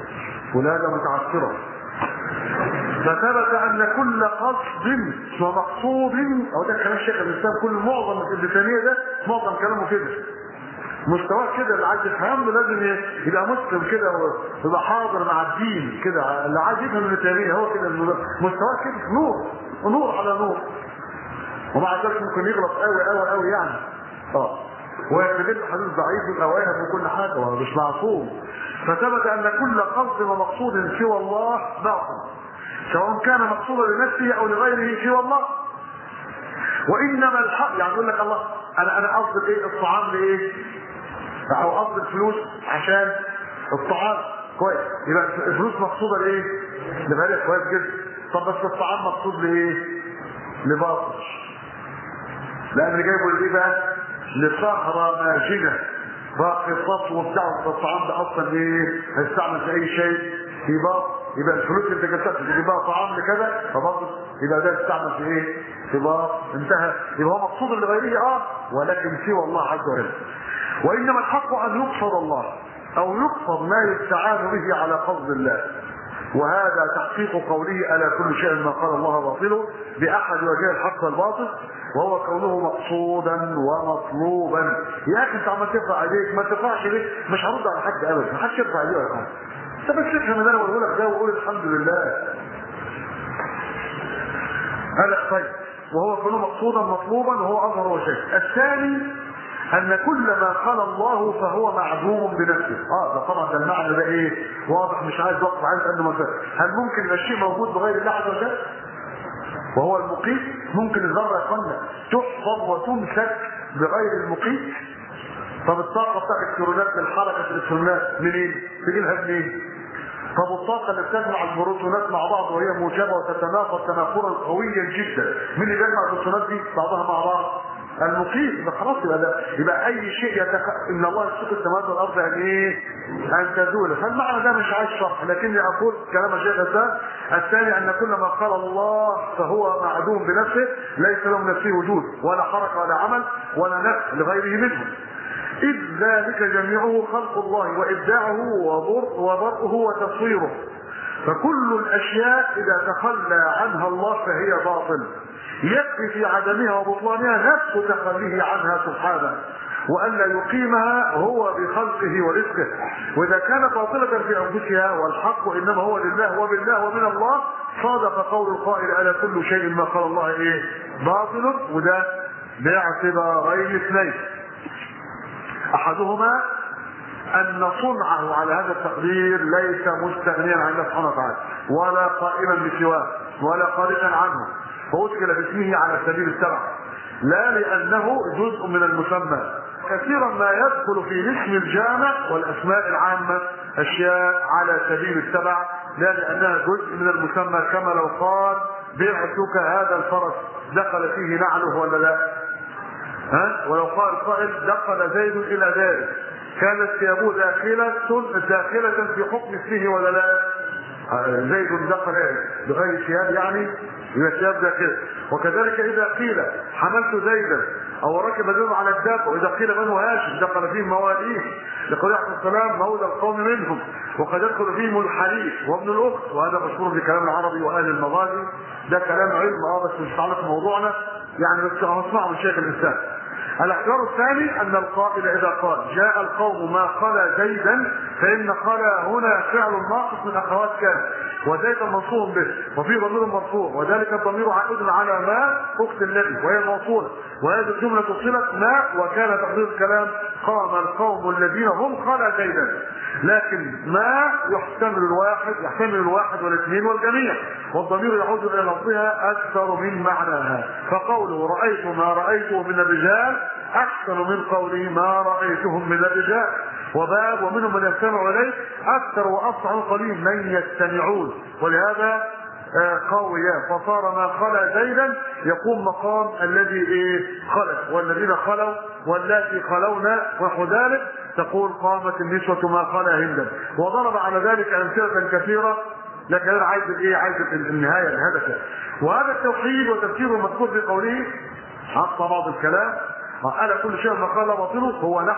A: ولادة متعثرة فثبت ان كل قصد ومقصود او ده كلام شيخ الاسلام كل معظم ابن تيميه ده معظم كلامه كده مستواه كده اللي عايز يفهمه لازم يبقى مسلم كده ويبقى حاضر مع الدين كده اللي عايز يفهم ابن تيميه هو كده مستواه كده نور ونور على نور ومع ذلك ممكن يغلط قوي قوي قوي يعني اه ويستدل حديث ضعيف واوهم وكل حاجه وهو مش معصوم فثبت ان كل قصد ومقصود سوى الله باطل سواء كان مقصودا لنفسه او لغيره سوى الله وانما الحق يعني يقول لك الله انا انا قصد ايه الطعام لايه او قصد الفلوس عشان الطعام كويس يبقى الفلوس مقصوده لايه لغيرها كويس جدا طب بس الطعام مقصود لايه لباطل لان اللي جايبه لايه بقى لصهرة ماجنة باقي الصف وبتاع الطعام ده اصلا ايه هيستعمل في اي شيء في باطل يبقى الفلوس اللي انت جبتها تجيب بقى طعام لكذا فبرضه يبقى ده استعمل في ايه؟ في باطل انتهى يبقى هو مقصود لغيره اه ولكن سوى الله عز وجل وانما الحق ان يقصد الله او يقصد ما يستعان به على قصد الله وهذا تحقيق قوله الا كل شيء ما قال الله باطله باحد وجه الحق والباطل وهو كونه مقصودا ومطلوبا يا اخي انت عمال ترفع ايديك ما ترفعش ليه مش هرد على حد ابدا ما حدش يرفع ايديه ولا حاجه انت بس تفهم اللي انا بقوله لك ده وقول الحمد لله هذا طيب وهو كونه مقصودا مطلوبا وهو اظهر وشيء الثاني ان كل ما قال الله فهو معدوم بنفسه اه ده طبعا ده المعنى ده ايه واضح مش عايز وقت عايز قد ما فات هل ممكن يبقى الشيء موجود بغير الله عز وجل وهو المقيت ممكن الذره يا تحفظ وتمسك بغير المقيت طب الطاقه بتاعت الالكترونات للحركه الالكترونات منين تجيبها منين طب الطاقه اللي بتجمع البروتونات مع بعض وهي موجبه وتتنافر تنافرا قويا جدا مين اللي بيجمع البروتونات دي بعضها مع بعض المقيم يبقى خلاص يبقى ده يبقى اي شيء يتخ... ان الله يسوق السماوات والارض يعني ايه؟ ان تزول فالمعنى ده مش عايز شرح لكني اقول كلام الشيخ الاسلام الثاني ان كل ما قال الله فهو معدوم بنفسه ليس له من نفسه وجود ولا حركه ولا عمل ولا نفس لغيره منه إذ ذلك جميعه خلق الله وإبداعه وبرئه وتصويره فكل الأشياء إذا تخلى عنها الله فهي باطل يكفي في عدمها وبطلانها نفس تخليه عنها سبحانه وأن لا يقيمها هو بخلقه ورزقه وإذا كانت باطلة في أنفسها والحق إنما هو لله وبالله ومن الله صادق قول القائل ألا كل شيء ما قال الله إيه باطل وده باعتبارين اثنين احدهما ان صنعه على هذا التقدير ليس مستغنيا عن الله سبحانه وتعالى ولا قائما بسواه ولا خارجا عنه فأشكل باسمه على سبيل السبع لا لأنه جزء من المسمى كثيرا ما يدخل في الاسم الجامع والأسماء العامة أشياء على سبيل السبع لا لأنها جزء من المسمى كما لو قال بعتك هذا الفرس دخل فيه نعله ولا لا ها ولو قال قائل دخل زيد الى داره كانت ثيابه داخلة داخلة في حكم اسمه ولا لا؟ زيد دخل بغير ثياب يعني يبقى ثياب داخلة وكذلك إذا قيل حملت زيدا أو ركب زيد على الدابة وإذا قيل بنو هاشم دخل فيهم مواليه لقول عليه السلام مولى القوم منهم وقد يدخل فيهم الحليف وابن الأخت وهذا مشهور في كلام العربي وأهل المغازي ده كلام علم اه بس مش متعلق بموضوعنا يعني بس هنسمعه من شيخ الإنسان الاحتمال الثاني ان القائل اذا قال جاء القوم ما خلا زيدا فان خلا هنا فعل ناقص من اخوات كان وزيد منصوب به وفي ضمير مرفوع وذلك الضمير عائد على ما اخت الذي وهي الموصوله وهذه الجمله صلت ما وكان تقدير الكلام قام القوم الذين هم خلا زيدا لكن ما يحتمل الواحد يحتمل الواحد والاثنين والجميع والضمير يعود الى لفظها اكثر من معناها فقوله رايت ما رايته من الرجال احسن من قوله ما رايتهم من الرجال وباب ومنهم من يستمع اليه اكثر واصح قليل من يستمعون ولهذا قوية فصار ما خلا زيدا يقوم مقام الذي ايه خلق والذين خلوا واللاتي خلونا ونحو ذلك تقول قامت النسوة ما خلا هندا وضرب على ذلك أمثلة كثيرة لكن انا عايز الايه عايز النهايه الهدف وهذا التوحيد وتفسير المذكور في قوله حط بعض الكلام قال كل شيء ما قال باطله هو نحو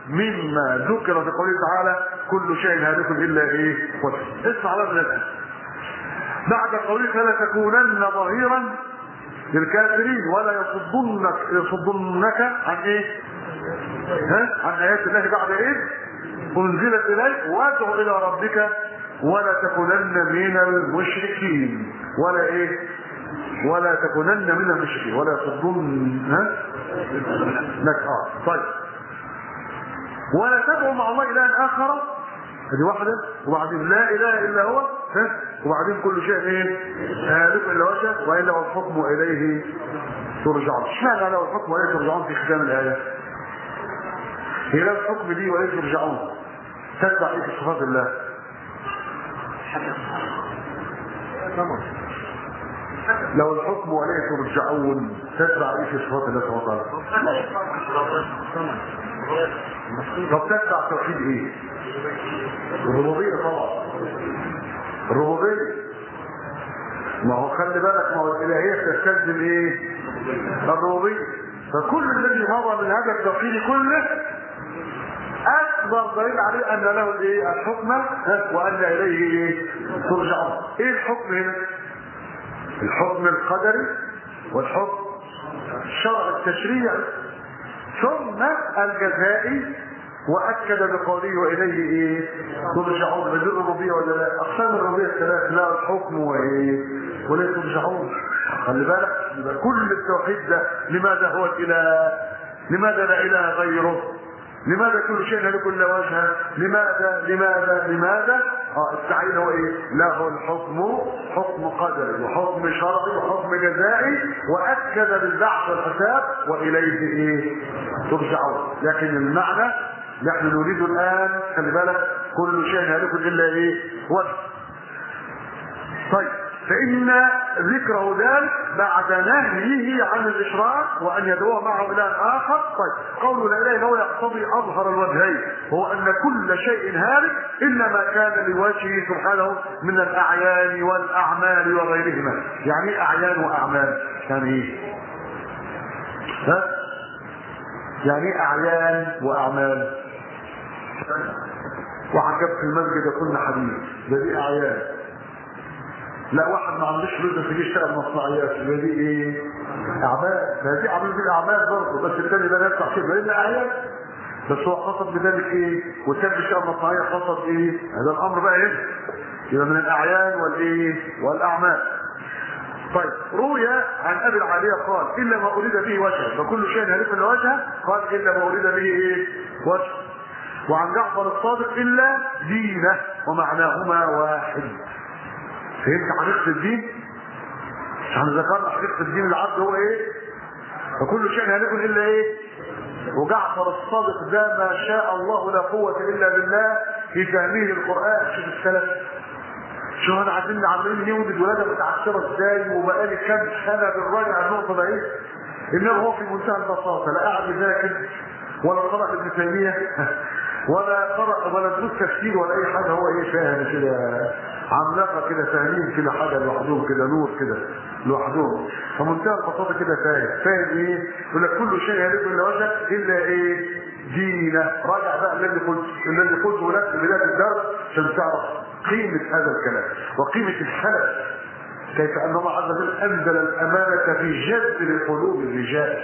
A: مما ذكر في قوله تعالى كل شيء هالك الا ايه وجهه اسمع بقى من الآن. بعد قوله فلا تكونن ظهيرا للكافرين ولا يصدنك يصدنك عن ايه ها عن ايات الله بعد ايه انزلت اليك وادع الى ربك ولا تكونن من المشركين ولا ايه ولا تكونن من المشركين ولا يصدن ها لك اه طيب ولا تدعو مع الله الها اخر هذه واحده وبعدين لا اله الا هو ها وبعدين كل شيء ايه هالك الا وجهه والا والحكم اليه ترجعون اشمعنى له الحكم واليه ترجعون في ختام الايه هي لا الحكم دي واليه ترجعون تتبع ايه في صفات الله لو الحكم واليه ترجعون تتبع ايه في صفات الله سبحانه وتعالى طب تتبع توحيد ايه الربوبيه طبعا الربوبيه ما هو خلي بالك ما هو الالهيه بتستلزم ايه الربوبيه فكل الذي مضى من هذا التوحيد كله اكبر دليل عليه ان له الايه الحكم وان اليه ايه ترجعون ايه الحكم هنا الحكم القدري والحكم الشرع التشريعي ثم الجزائي واكد بقوله واليه ايه ترجعون بدون الربوبيه ولا لا اقسام الربوبيه الثلاث لا الحكم وايه ولا ترجعون خلي بالك يبقى كل التوحيد ده لماذا هو الاله لماذا لا اله غيره لماذا كل شيء له كل وجهه لماذا لماذا لماذا اه التعيين هو ايه له الحكم حكم قدري وحكم شرعي وحكم جزائي واكد بالبعث والحساب واليه ايه ترجعون لكن المعنى نحن نريد الان خلي بالك كل شيء هالك الا ايه وجه طيب فإن ذكره ذلك بعد نهيه عن الإشراك وأن يدعو معه إله آخر طيب قول لا إله إلا هو يقتضي أظهر الوجهين هو أن كل شيء هالك إلا ما كان لوجهه سبحانه من الأعيان والأعمال وغيرهما يعني إيه أعيان وأعمال يعني إيه ها يعني إيه أعيان وأعمال وعجب في المسجد كنا حديث ده دي أعيان لا واحد ما عندوش فلوس بس يجي يشتغل مصنعيات يبقى دي ايه؟ اعمال فهذه عملوا دي الاعمال برضه بس الثاني بقى يدفع كده لان اعيان بس هو قصد بذلك ايه؟ والثاني بيشتغل مصنعيه قصد ايه؟ هذا الامر بقى ايه؟ يبقى من الاعيان والايه؟ والاعمال طيب روي عن ابي العاليه قال الا ما اريد به وجهه فكل شيء هالك الا وجهه قال الا ما اريد به ايه؟ وجهه وعن جعفر الصادق الا دينه ومعناهما واحد فهمت حقيقة الدين؟ احنا ذكرنا حقيقة الدين العبد هو ايه؟ فكل شيء هالك الا ايه؟ وجعفر الصادق ده ما شاء الله لا قوة الا بالله في فهمه القرآن شوف السلف شوف انا عايزين عاملين نولد ولاده متعسره ازاي وبقالي كام سنه بالراجع النقطه دي انما هو في منتهى البساطه لا قاعد يذاكر ولا قرأ ابن تيميه ولا قرأ ولا دروس تفسير ولا اي حاجه هو ايه فاهم كده عملاقه كده فاهمين كده حاجه لوحدهم كده نور كده لوحدهم فمنتهى البساطه كده فاهم فاهم ايه؟ يقول لك كل شيء يليق الا وجهك الا ايه؟ دينه راجع بقى الذي قلت الذي قلته لك في بدايه الدرس عشان تعرف قيمه هذا الكلام وقيمه السلف كيف ان الله عز وجل انزل الامانه في جذر قلوب الرجال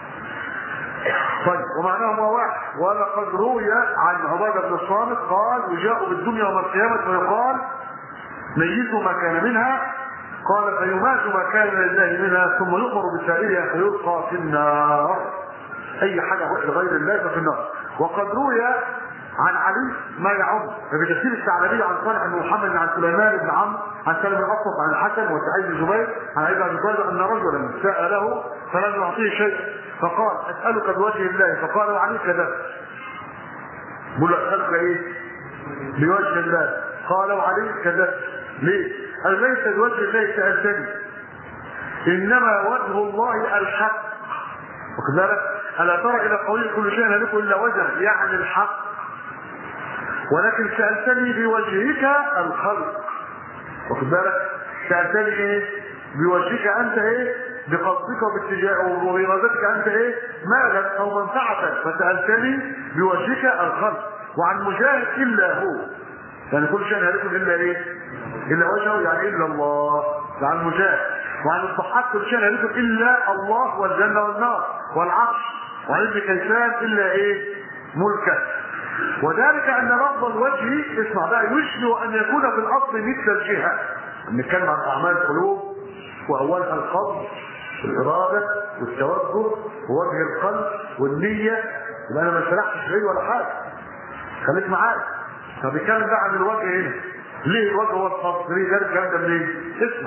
A: طيب ومعناهما واحد ولقد روي عن عبادة بن الصامت قال يجاء بالدنيا يوم القيامة ويقال ميت ما كان منها قال فيمات ما كان لله منها ثم يؤمر بسائرها فيلقى في النار اي حاجة لغير الله ففي النار وقد روي عن علي ما يعم ففي تفسير الثعلبي عن صالح بن محمد عن سليمان بن عمرو عن سلم بن الاصوف عن الحسن وسعيد بن جبير عن ابي ابي طالب ان رجلا ساله فلم يعطيه شيء فقال اسالك بوجه الله فقال علي كذبت بقول له اسالك ايه؟ بوجه الله قال وعلي كذبت ليه؟ قال ليس بوجه الله سالتني انما وجه الله الحق واخد بالك؟ الا ترى الى قوله كل شيء هلك الا وجهه يعني الحق ولكن سالتني بوجهك الخلق واخد بالك؟ سالتني ايه؟ بوجهك انت ايه؟ بقصدك وباتجاه وبإرادتك أنت إيه مالا أو منفعة فسألتني بوجهك الخلق وعن مجاهد إلا هو يعني كل شيء هلكم إلا إيه إلا وجهه يعني إلا الله وعن مجاهد وعن الضحاك كل شيء هلكم إلا الله والجنة والنار والعرش وعن ابن كيسان إلا إيه ملكه وذلك أن لفظ الوجه اسمع بقى يشبه أن يكون في الأصل مثل الجهة نتكلم عن أعمال القلوب وأولها القصد والإرادة والتوجه ووجه القلب والنية يبقى أنا ما شرحتش شيء ولا حاجة خليك معايا فبيتكلم بقى عن الوجه هنا ليه الوجه هو القصد ليه ذلك الكلام ده منين؟ اسمع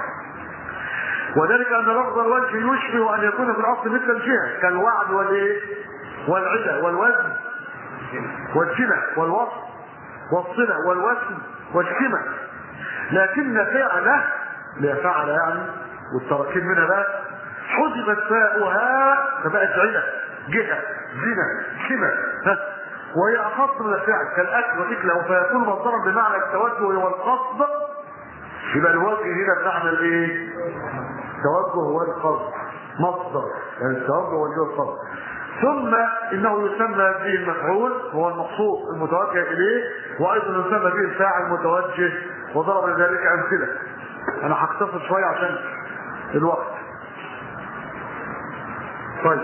A: وذلك أن لفظ الوجه يشبه أن يكون في الأصل مثل الجهة كالوعد والإيه؟ والعدة والوزن والجنة والوصف والصلة والوسم والشمة لكن فعله لا فعل يعني والتركيب منها بقى حذفت فاؤها فبقت عدة جهة زنا شمة ها وهي أخص من الفعل كالأكل والإكلة فيكون مصدرا بمعنى التوجه والقصد يبقى الوجه هنا بمعنى الايه؟ التوجه والقصد مصدر يعني التوجه والقصد ثم انه يسمى به المفعول هو المقصود المتوجه اليه وايضا يسمى به الفاعل المتوجه وضرب ذلك امثله انا هختصر شويه عشان الوقت طيب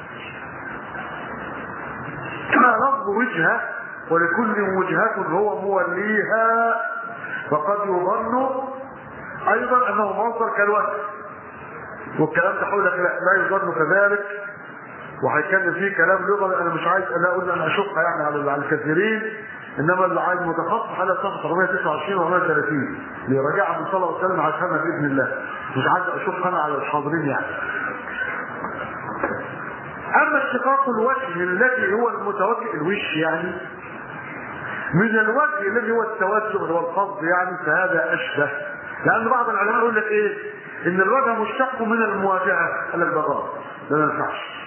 A: كما لفظ وجهه ولكل وجهة هو موليها فقد يظن ايضا انه مصدر كالوجه والكلام ده حولك لا, لا يظن كذلك وهيتكلم فيه كلام لغوي انا مش عايز انا اقول انا اشق يعني على على الكثيرين انما اللي عايز متخصص على صفحه 429 و 430 ليراجعها من صلى الله عليه وسلم هيفهمها باذن الله مش عايز اشق انا على الحاضرين يعني اما اشتقاق الوجه الذي هو المتوجه الوش يعني من الوجه الذي هو التوجه والقصد يعني فهذا اشبه لان بعض العلماء يقول لك ايه ان الوجه مشتق من المواجهه قال لك ده غلط ده ما ينفعش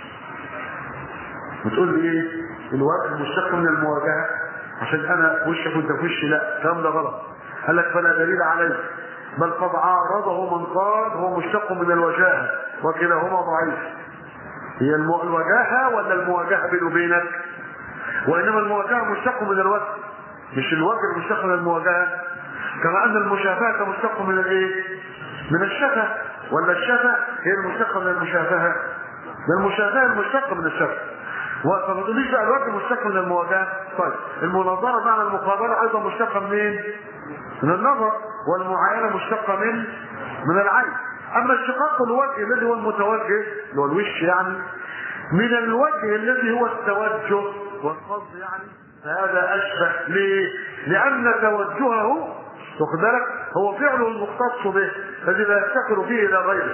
A: بتقول لي ايه الوجه مشتق من المواجهه عشان انا وشك وانت في وشي لا الكلام ده غلط قال لك فلا دليل عليه بل قد عارضه من قال هو مشتق من الوجاهه وكلاهما ضعيف هي المو... الوجاهه ولا المواجهه بيني وبينك وانما المواجهه مشتق من الوجه مش الوجه مشتق من المواجهه كما ان المشافهه مشتق من الايه من الشفه ولا الشفه هي المشتقه من المشافهه ده المشافهه المشتقه من الشفه فما تقوليش بقى الوجه مشتق من المواجهه طيب المناظره معنى المقابله ايضا مشتقه منين من النظر والمعاينه مشتقه من من العين اما اشتقاق الوجه الذي هو المتوجه اللي هو الوش يعني من الوجه الذي هو التوجه والقصد يعني فهذا اشبه ليه؟ لان توجهه واخد بالك هو فعله المختص به الذي لا يفتقر فيه الى غيره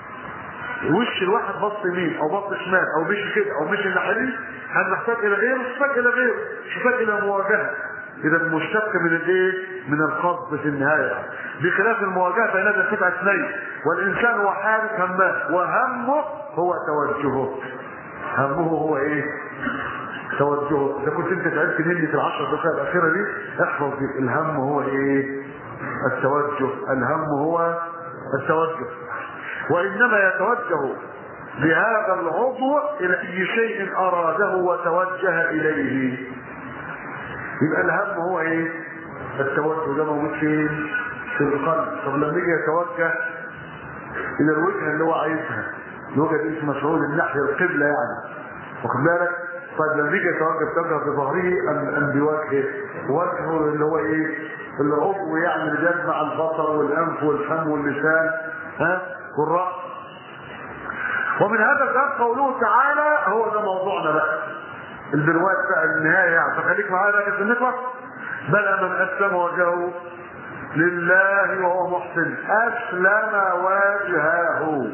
A: وش الواحد بص يمين او بص شمال او مشي كده او مشي الناحيه دي هل محتاج الى غيره؟ مش محتاج الى غيره مش محتاج الى مواجهه اذا مشتق من الايه؟ من القصد في النهايه بخلاف المواجهه فانها تبقى اثنين والانسان هو حارس همه وهمه هو توجهه همه هو ايه؟ توجهه اذا كنت انت تعبت مني في العشر دقائق الاخيره دي احفظ دي. الهم هو ايه؟ التوجه الهم هو التوجه وانما يتوجه بهذا العضو الى اي شيء اراده وتوجه اليه يبقى الهم هو ايه التوجه ده موجود فين في القلب طب لما يجي يتوجه الى الوجهه اللي هو عايزها الوجهه دي اسمها مفعول الناحيه القبله يعني واخد بالك طيب لما يجي يتوجه يتوجه بظهره ام ام بوجهه وجهه اللي هو ايه العضو يعني اللي بيجمع البصر والانف والفم واللسان ها والراس ومن هذا الباب قوله تعالى هو ده موضوعنا بقى البروات بقى النهايه يعني فخليك معايا بقى في النقطه بلى من اسلم وجهه لله وهو محسن اسلم وجهه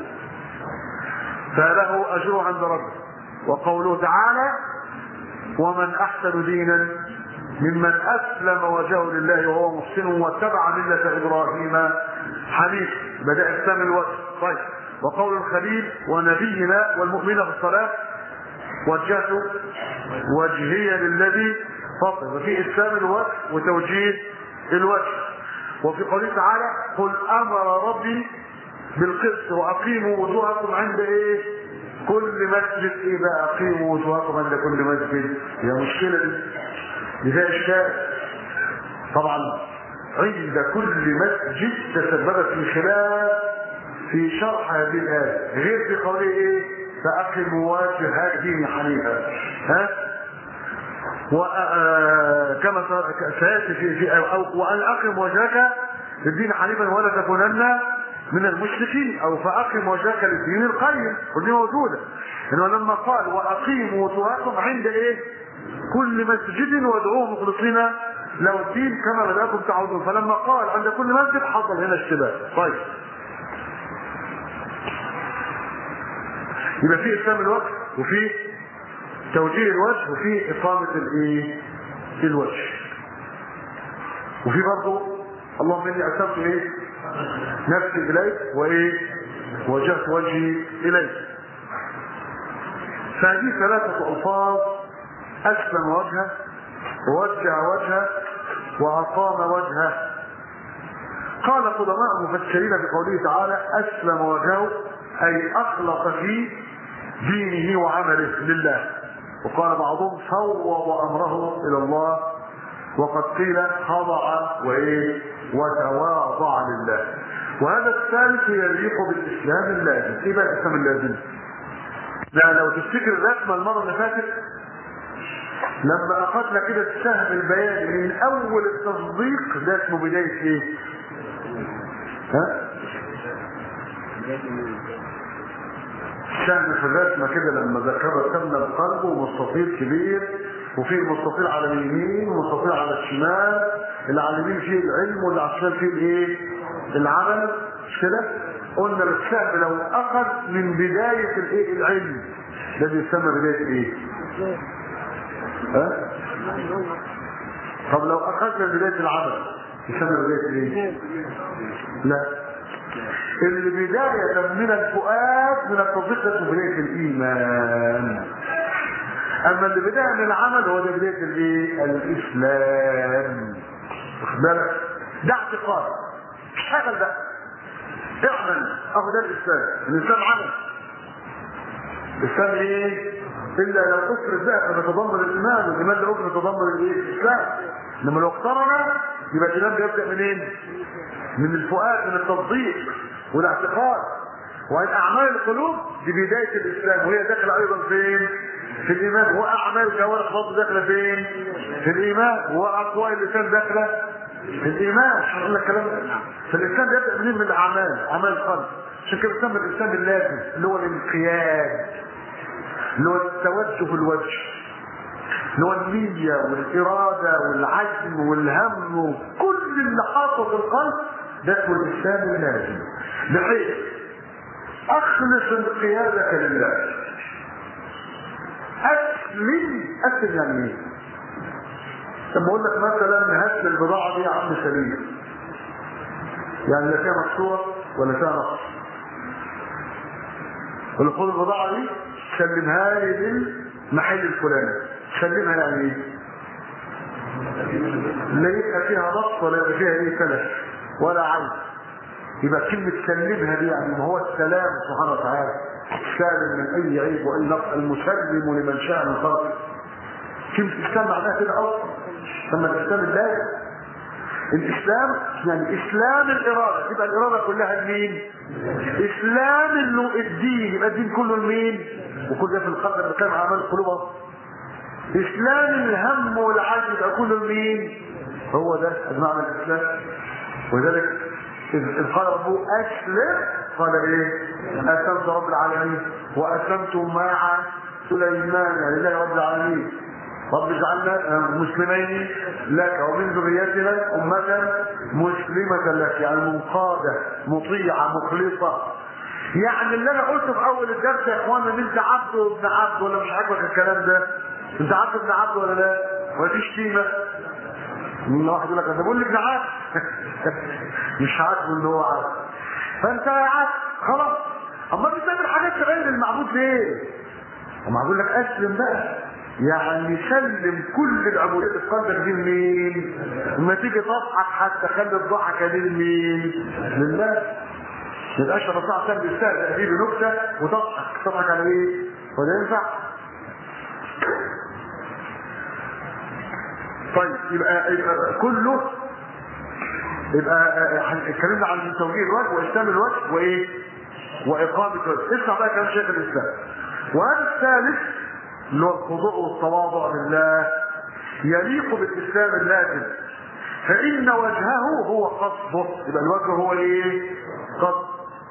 A: فله اجر عند ربه وقوله تعالى ومن احسن دينا ممن اسلم وجهه لله وهو محسن واتبع مله ابراهيم حنيف بدا اسلام الوجه طيب وقول الخليل ونبينا والمؤمن في الصلاه وجهت وجهي للذي فطر وفي اسلام الوجه وتوجيه الوجه وفي قوله تعالى قل امر ربي بالقسط واقيموا وجوهكم عند ايه كل مسجد ايه بقى اقيموا وجوهكم عند كل مسجد هي مشكله دي دي فيها اشكال طبعا عند كل مسجد تسببت في خلاف في شرح هذه الايه غير في قوله ايه فاقم وجه دين حنيفا ها وكما سياتي في, في أو وان اقم وجهك للدين حنيفا ولا تكونن من المشركين او فاقم وجهك للدين القيم ودي موجوده انه لما قال واقيموا وجوهكم عند ايه كل مسجد وادعوه مخلصين له الدين كما بداكم تعودون فلما قال عند كل مسجد حصل هنا اشتباه طيب يبقى في اسلام الوجه وفي توجيه الوجه وفي اقامه الايه الوجه وفي برضه اللهم اني اسلمت ايه نفسي اليك وايه وجهت وجهي اليك فهذه ثلاثه الفاظ اسلم وجهه ووجه وجهه واقام وجهه قال قدماء المفسرين في قوله تعالى اسلم وجهه اي اخلص في دينه وعمله لله وقال بعضهم فوض امره الى الله وقد قيل خضع وايه وتواضع لله وهذا الثالث يليق بالاسلام اللازم ايه بقى الاسلام اللازم لا لو تفتكر الرسمه المره اللي فاتت لما اخذنا كده السهم البياني من اول التصديق ده اسمه بدايه ايه ها السهم في الرسمه كده لما ذكر رسمنا القلب ومستطيل كبير وفيه مستطيل على اليمين ومستطيل على الشمال اللي على اليمين فيه العلم واللي على الشمال فيه الايه العمل مش كده قلنا السهم لو اخذ من بدايه الايه العلم ده بيسمى بدايه ايه ها طب لو اخذنا من بدايه العمل يسمى بدايه ايه لا اللي بداية من الفؤاد من التصديق بداية الإيمان أما اللي بداية من العمل هو ده بداية الإيه؟ الإسلام واخد بالك؟ ده اعتقاد اشتغل بقى اعمل أهو ده الإسلام الإسلام عمل الإسلام إيه؟ إلا لو أفرد بقى فبيتضمن الإيمان والإيمان ده أفرد يتضمن الإيه؟ الإسلام إنما لو اقترن يبقى الإيمان بيبدأ منين؟ من الفؤاد من التصديق والاعتقاد وان اعمال القلوب دي بدايه الاسلام وهي داخله ايضا فين؟ في الايمان واعمال الجوارح برضه داخله فين؟ في الايمان واقوال اللسان داخله في الايمان مش هقول لك كلام فالاسلام بيبدا منين من الاعمال اعمال القلب عشان كده بيسمى الاسلام اللازم اللي هو الانقياد اللي هو التوجه الوجه اللي هو النية والإرادة والعزم والهم وكل اللي حاطه في القلب ده اسمه الإسلام اللازم بحيث أخلص انقيادك لله أسلم أسلم يعني إيه؟ لما أقول لك مثلا هات البضاعة دي يا عم سليم يعني لا فيها مكسورة ولا فيها نقص ولا خد البضاعة دي سلمها لي للمحل الفلاني سلمها يعني ايه؟ لا يبقى فيها نقص ولا يبقى فيها ايه تلف ولا عيب يبقى كلمة سلمها دي يعني ما هو السلام سبحانه وتعالى سالم من اي عيب واي نقص المسلم لمن شاء من خلقه كلمة الاسلام معناها كده اصلا ثم الاسلام اللازم الاسلام يعني اسلام الاراده يبقى الاراده كلها لمين؟ اسلام الدين يبقى الدين كله لمين؟ وكل ده في القلب بكام اعمال القلوب اهو اسلام الهم والعجز يبقى كله لمين؟ هو ده معنى الاسلام ولذلك إذ قال ربه اسلم قال ايه؟ اسلمت رب العالمين واسلمت مع سليمان لله رب العالمين رب اجعلنا مسلمين لك ومن ذريتنا أمة مسلمة لك يعني منقادة مطيعة مخلصة يعني اللي انا قلته في اول الدرس يا اخوانا ان انت عبد وابن عبد ولا مش عاجبك الكلام ده انت عبد ابن عبد ولا لا ولا دي شتيمه من واحد يقول لك انا بقول لك ابن عبد مش عاجبه ان هو عبد فانت يا عبد خلاص اما انت بتعمل حاجات تبين المعبود ليه؟ اما بقول لك اسلم بقى يعني سلم كل العبودية في قلبك دي لمين؟ لما تيجي تضحك حتى خلي الضحكة دي لمين؟ لله ما يبقاش الرسول صلى الله عليه وسلم بيستهزئ بيه بنكته وتضحك تضحك على ايه؟ وده ينفع؟ طيب يبقى, يبقى كله يبقى اتكلمنا عن توجيه الوجه واسلام الوجه وايه؟ واقامه الوجه اسمع بقى كلام شيخ الاسلام وهذا الثالث اللي هو الخضوع والتواضع لله يليق بالاسلام اللازم فان وجهه هو قصده يبقى الوجه هو ايه؟ قصد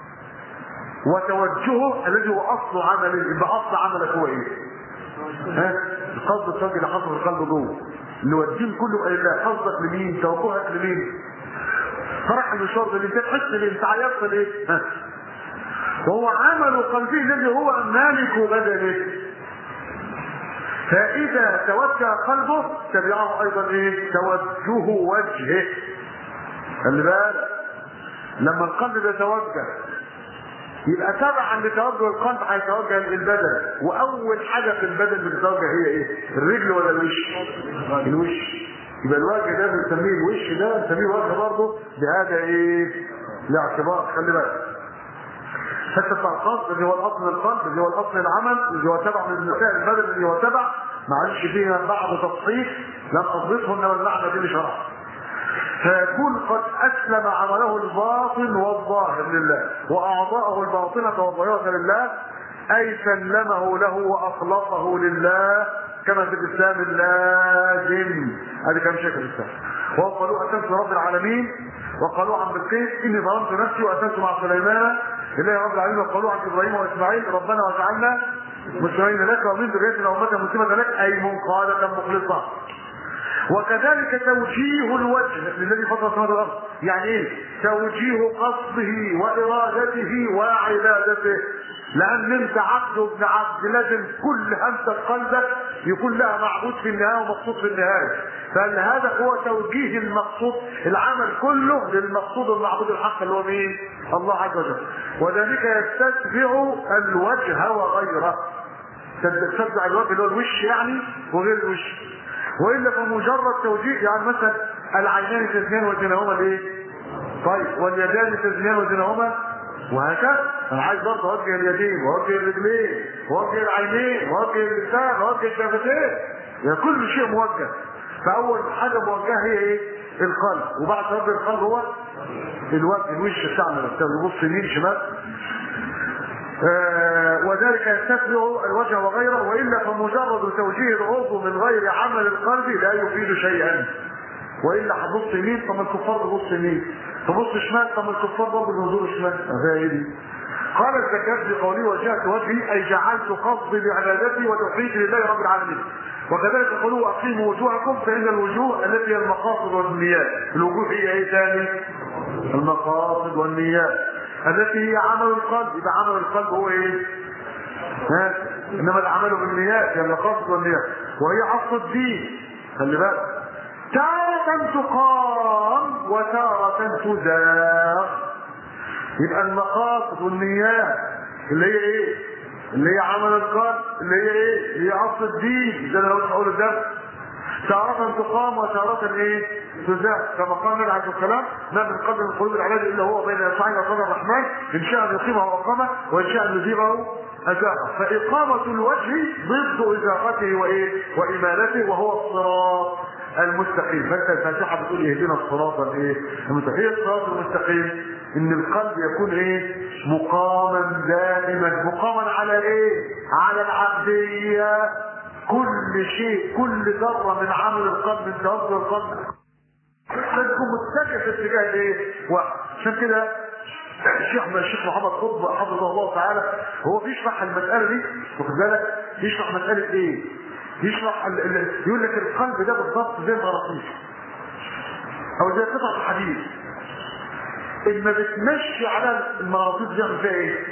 A: وتوجهه الذي هو اصل عمله يبقى اصل عملك هو ايه؟ ها؟ القصد التوجه اللي حصل في القلب جوه اللي هو الدين كله الى الله قصدك لمين؟ توجهك لمين؟ فرح المشوار ده انت تحس ليه؟ انت عيطت ليه؟ ها؟ وهو عمل قلبه الذي هو مالك بدنه فإذا توجه قلبه تبعه أيضا إيه؟ توجه وجهه خلي بالك لما القلب بيتوجه يبقى تبعا لتوجه القلب هيتوجه للبدن واول حاجه في البدن بتتوجه هي ايه؟ الرجل ولا الوش؟ الوش يبقى الوجه ده بنسميه الوش ده بنسميه وجه برضه بهذا ايه؟ لاعتبار خلي بالك حتى بتاع القصد اللي هو الاصل القلب اللي هو الاصل العمل اللي هو تبع من مسائل البدن اللي هو تبع معلش فيها بعض تصحيح لم اضبطه انما المعنى دي مش شرح فيكون قد اسلم عمله الباطن والظاهر لله واعضاءه الباطنه والظاهره لله اي سلمه له واخلصه لله كما في الاسلام اللازم هذه كلام شيخ الاسلام وقالوا اتمت رب العالمين وقالوا عن بلقيس اني ظلمت نفسي واتمت مع سليمان لله رب العالمين وقالوا عن ابراهيم واسماعيل ربنا واجعلنا مسلمين لك ومن ذريتنا امه مسلمه لك اي منقاده مخلصه وكذلك توجيه الوجه للذي فطر السماوات والارض يعني ايه توجيه قصده وارادته وعبادته لان انت عبد ابن عبد لازم كل همسه قلبك يكون لها معبود في النهايه ومقصود في النهايه فهذا هو توجيه المقصود العمل كله للمقصود المعبود الحق اللي هو مين الله عز وجل وذلك يستتبع الوجه وغيره تتبع الوجه اللي هو الوش يعني وغير الوش والا فمجرد توجيه يعني مثلا العينان تزنيان وزنهما الايه؟ طيب واليدان تزنيان وزنهما وهكذا انا عايز برضه اوجه اليدين واوجه الرجلين واوجه العينين واوجه اللسان واوجه الشفتين يعني كل شيء موجه فاول حاجه موجهه هي ايه؟ القلب وبعد توجه القلب هو الوجه الوش بتاعنا يبص يمين شمال آه وذلك يستتبع الوجه وغيره والا فمجرد توجيه العضو من غير عمل القلب لا يفيد شيئا والا هتبص يمين طب الكفار بيبص يمين تبص شمال طب الكفار برضه بينظروا شمال هي دي قال الزكاة بقوله وجهت وجهي اي جعلت قصدي بعبادتي وتوحيدي لله رب العالمين وكذلك قالوا اقيموا وجوهكم فان الوجوه التي هي المقاصد والنيات الوجوه هي ايه ثاني المقاصد والنيات التي هي عمل القلب يبقى عمل القلب هو ايه ها انما العمل بالنيات هي المقاصد والنيات وهي اصل الدين خلي بالك تارة تقام وتارة تزار يبقى المقاصد والنيات اللي هي ايه اللي هي عمل القلب اللي هي ايه اللي هي اصل الدين زي ما قلت اول الدرس تارة تقام وتارة ايه تزال كما قال النبي عليه السلام ما من قدر من قلوب العباد الا هو بين يصعين قدر الرحمن ان شاء ان يقيمه اقامه وان شاء ان يزيغه ازاغه فاقامه الوجه ضد ازاغته وايه وامالته وهو الصراط المستقيم فانت الفاتحه بتقول اهدنا الصراط الايه المستقيم الصراط المستقيم ان القلب يكون ايه مقاما دائما مقاما على ايه على العبديه كل شيء كل ذره من عمل القلب من توجه القلب لازم متجه في اتجاه ايه واحد عشان كده الشيخ الشيخ محمد قطب حفظه الله تعالى هو بيشرح المساله دي واخد بالك يشرح مساله ايه يشرح ال... ال... يقول لك القلب ده بالضبط زي المغناطيس او زي قطعه الحديد اما بتمشي على المغناطيس بيعمل فيها ايه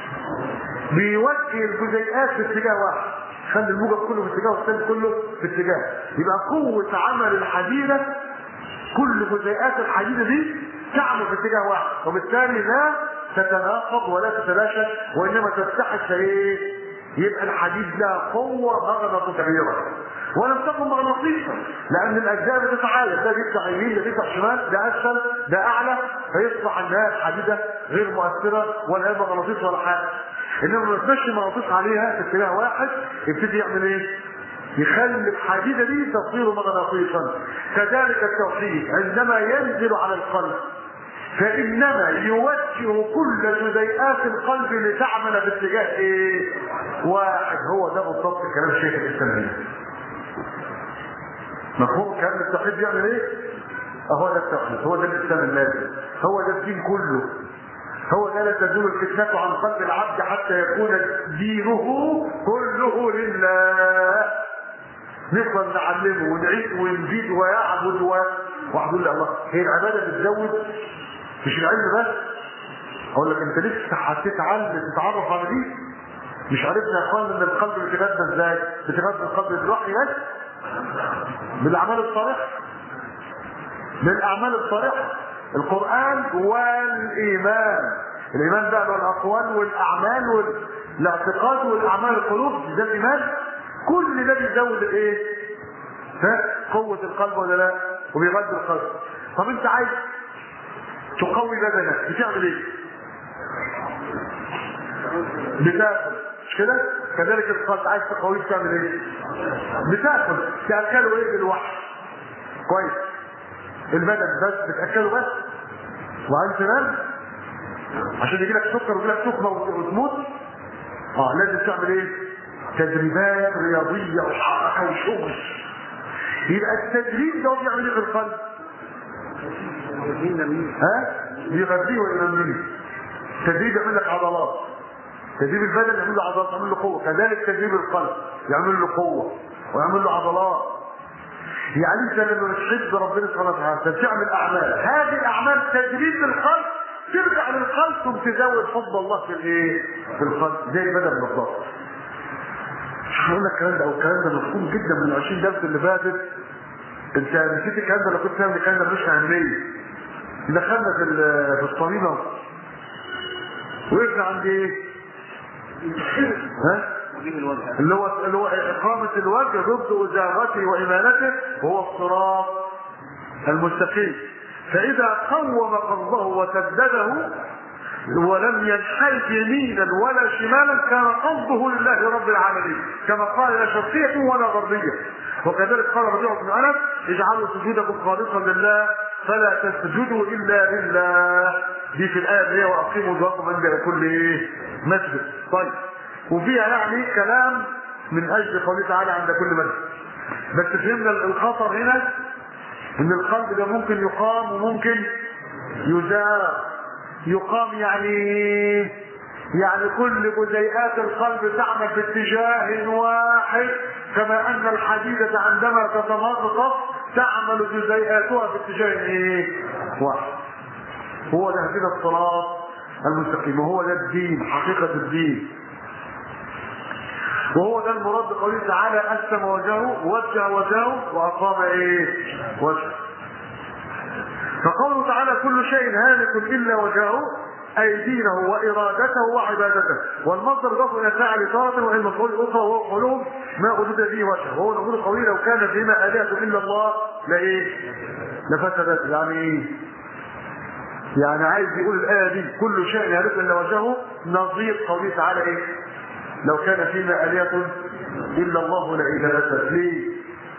A: بيوجه الجزيئات في اتجاه واحد خلي الموجب كله في اتجاه والثاني كله في اتجاه يبقى قوه عمل الحديده كل جزيئات الحديده دي تعمل في اتجاه واحد وبالتالي لا تتناقض ولا تتلاشى وانما تتحد في ايه يبقى الحديد لها قوة مغناطيسية كبيرة ولم تكن مغناطيسا لأن الأجزاء بتتعايد ده بيفتح يمين ده بيفتح شمال ده أسفل ده أعلى فيصبح النهاية الحديدة غير مؤثرة ولا هي مغناطيس ولا حاجة إنما لما تمشي مغناطيس عليها في اتجاه واحد يبتدي يعمل إيه؟ يخلي الحديدة دي تصير مغناطيسا كذلك التوحيد عندما ينزل على القلب فإنما يوجه كل جزيئات القلب لتعمل باتجاه ايه؟ واحد هو ده بالضبط كلام شيخ الإسلام مفهوم كلام التوحيد بيعمل ايه؟ اهو ده التوحيد هو ده الإسلام اللازم هو ده الدين كله هو ده لا تزول الفتنة عن قلب العبد حتى يكون دينه كله لله نفضل نعلمه ونعيد ونزيد ويعبد و... واحد يقول لي الله هي العباده بتزود مش العلم بس اقول لك انت لسه هتتعلم تتعرف على دي مش عرفنا يا اخوان ان القلب بيتغذى ازاي؟ بيتغذى القلب بالوحي بس بالاعمال الصالحه بالاعمال الصالحه القران والايمان الايمان بقى والاقوال والاعمال والاعتقاد والاعمال القلوب ده الايمان كل ده بيزود الايه؟ ها؟ قوة القلب ولا لا؟ وبيغذي القلب. طب انت عايز تقوي بدنك بتعمل ايه؟ بتاكل مش كده؟ كذلك القلب عايز تقويه بتعمل ايه؟ بتاكل تاكله ايه بالوحي؟ كويس البدن بس بتاكله بس وعايز تنام عشان يجي لك سكر ويجي لك سكر وتموت اه لازم تعمل ايه؟ تدريبات رياضية وحركة وشغل يبقى التدريب ده بيعمل ايه في القلب؟ ها؟ بيغذيه وينميه التدريب يعمل لك عضلات تدريب البدن يعمل له عضلات يعمل له قوة كذلك تدريب القلب يعمل له قوة ويعمل له عضلات يعني انت لما بتحب ربنا سبحانه وتعالى تعمل اعمال هذه الاعمال تدريب للقلب ترجع للقلب ثم تزود حب الله في الايه؟ في القلب زي البدن بالضبط مش هقول لك الكلام ده او الكلام ده مفهوم جدا من ال 20 درس اللي فاتت انت نسيت الكلام ده لو كنت فاهم الكلام ده مش اهميه دخلنا في في الصميمه وقفنا عند ايه؟ ها؟ اللي هو اللي هو اقامه الوجه ضد ازاغته وامانته وهو الصراط المستقيم فاذا قوم قلبه وسدده ولم ينحرف يمينا ولا شمالا كان قصده لله رب العالمين كما قال لا شرقية ولا غربية وكذلك قال ربيع بن انس اجعلوا سجودكم خالصا لله فلا تسجدوا الا لله دي في الايه اللي هي واقيموا وجوهكم عند كل ايه مسجد طيب وفيها يعني كلام من اجل قوله تعالى عند كل مسجد بس فهمنا الخطر هنا ان القلب ده ممكن يقام وممكن يزار يقام يعني يعني كل جزيئات القلب تعمل باتجاه واحد كما ان الحديدة عندما تتمغص تعمل جزيئاتها باتجاه ايه؟ واحد هو ده كده الصراط المستقيم وهو ده الدين حقيقة الدين وهو ده المراد بقوله تعالى أسلم وجهه وجه وجهه وأقام إيه؟ وجهه فقوله تعالى كل شيء هالك الا وجهه اي دينه وارادته وعبادته والمصدر يضاف الى فاعل تارة وهي المفعول الاخرى وهو قولهم ما اريد به وجهه وهو نقول قوي لو كان فيما الهه الا الله لايه؟ لفسدت يعني ايه؟ يعني عايز يقول الايه دي كل شيء هالك الا وجهه نظير قوله تعالى ايه؟ لو كان فيما الهه الا الله لاذا فسد ليه؟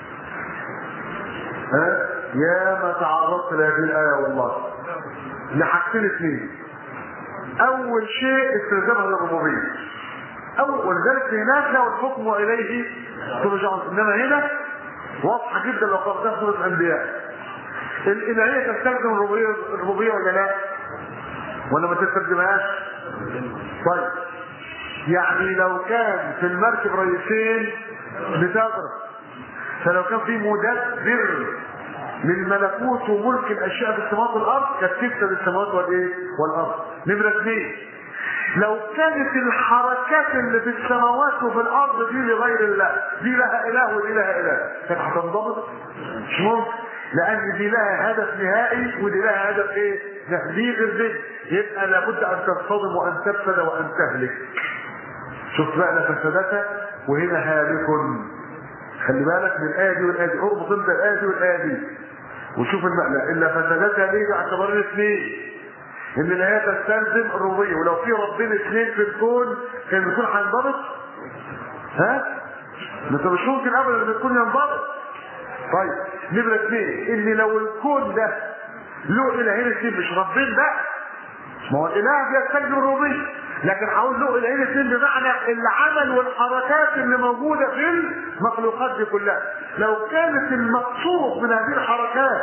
A: ها؟ يا ما تعرضت لهذه الآية والله لحاجتين اثنين أول شيء استلزامها للربوبية أول ولذلك هناك والحكم إليه ترجعون إنما هنا واضحة جدا لو قرأتها سورة الأنبياء الإلهية تستخدم الربوبية الربوبية ولا لا؟ ولا ما تستخدمهاش؟ طيب يعني لو كان في المركب رئيسين بتغرق فلو كان في مدبر للملكوت وملك الاشياء في السماوات والارض كانت تفسد السماوات والايه؟ والارض. نمره اثنين لو كانت الحركات اللي في السماوات وفي الارض دي لغير الله، دي لها اله ودي لها اله، كانت هتنضبط؟ مش ممكن، لان دي لها هدف نهائي ودي لها هدف ايه؟ دي غير دي، يبقى لابد ان تصطدم وان تفسد وان تهلك. شفت بقى فسدتها وهنا هالك خلي بالك من الآية دي والآية دي اربط انت الآية دي والآية دي وشوف المعنى إلا فسدتها ليه باعتبار اثنين إن الآية تستلزم الربوبية ولو في ربنا اثنين في الكون كان يكون هينضبط ها؟ ما انت مش ممكن ابدا ان يكون ينضبط طيب نمرة اثنين ان لو الكون ده له الهين اثنين مش ربنا ده ما هو الاله بيستلزم الربوبيه لكن هقول له الهين اثنين بمعنى العمل والحركات اللي موجوده في المخلوقات دي كلها لو كانت المقصود من هذه الحركات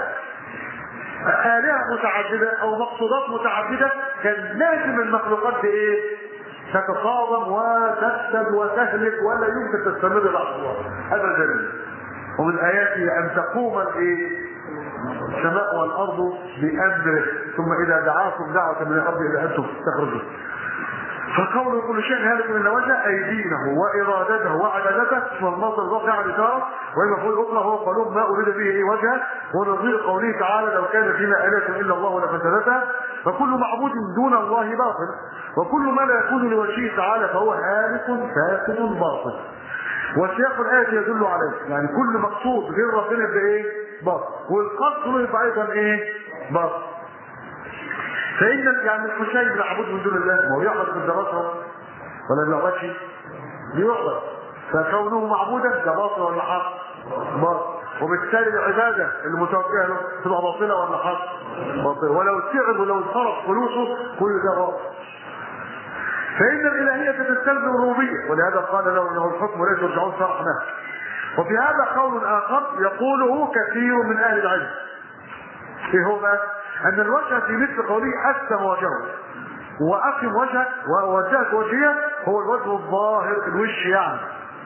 A: آلهة متعددة أو مقصودات متعددة كان لازم المخلوقات دي إيه؟ تتصادم وتفسد وتهلك ولا يمكن تستمر لحظات أبدا ومن آياته أن تقوم الإيه؟ السماء والأرض بأمره ثم إذا دعاكم دعوة من الأرض إلى أنتم تخرجوا فقوله كل شيء هالك من وجه أيدينه وإرادته وعددته اسم المصدر الرفع عن إشارة والمفعول الأخرى هو قالوا ما أريد به إيه وجهه ونظير قوله تعالى لو كان فينا آلهة إلا الله لفسدتها فكل معبود دون الله باطل وكل ما لا يكون لوجهه تعالى فهو هالك فاسد باطل وسياق الآية يدل عليه يعني كل مقصود غير ربنا يبقى إيه باطل والقصد يبقى أيضا إيه باطل فإن يعني الحسين معبود من دون الله ما هو يعبد بالدراسة ولا بيعبدش بيعبد فكونه معبودا ده باطل ولا حق؟ باطل وبالتالي العبادة المتوجهة له تبقى باطلة ولا حق؟ باطلة ولو تعب ولو صرف فلوسه كل ده باطل فإن الإلهية تستلزم الربوبية ولهذا قال له أنه الحكم ليس يرجعون شرحناه وفي هذا قول آخر يقوله كثير من أهل العلم إيه هو بقى؟ أن الوجه في مثل قوله أسلم وجهه وأقم وجهك ووجهك وجهه هو الوجه الظاهر الوش يعني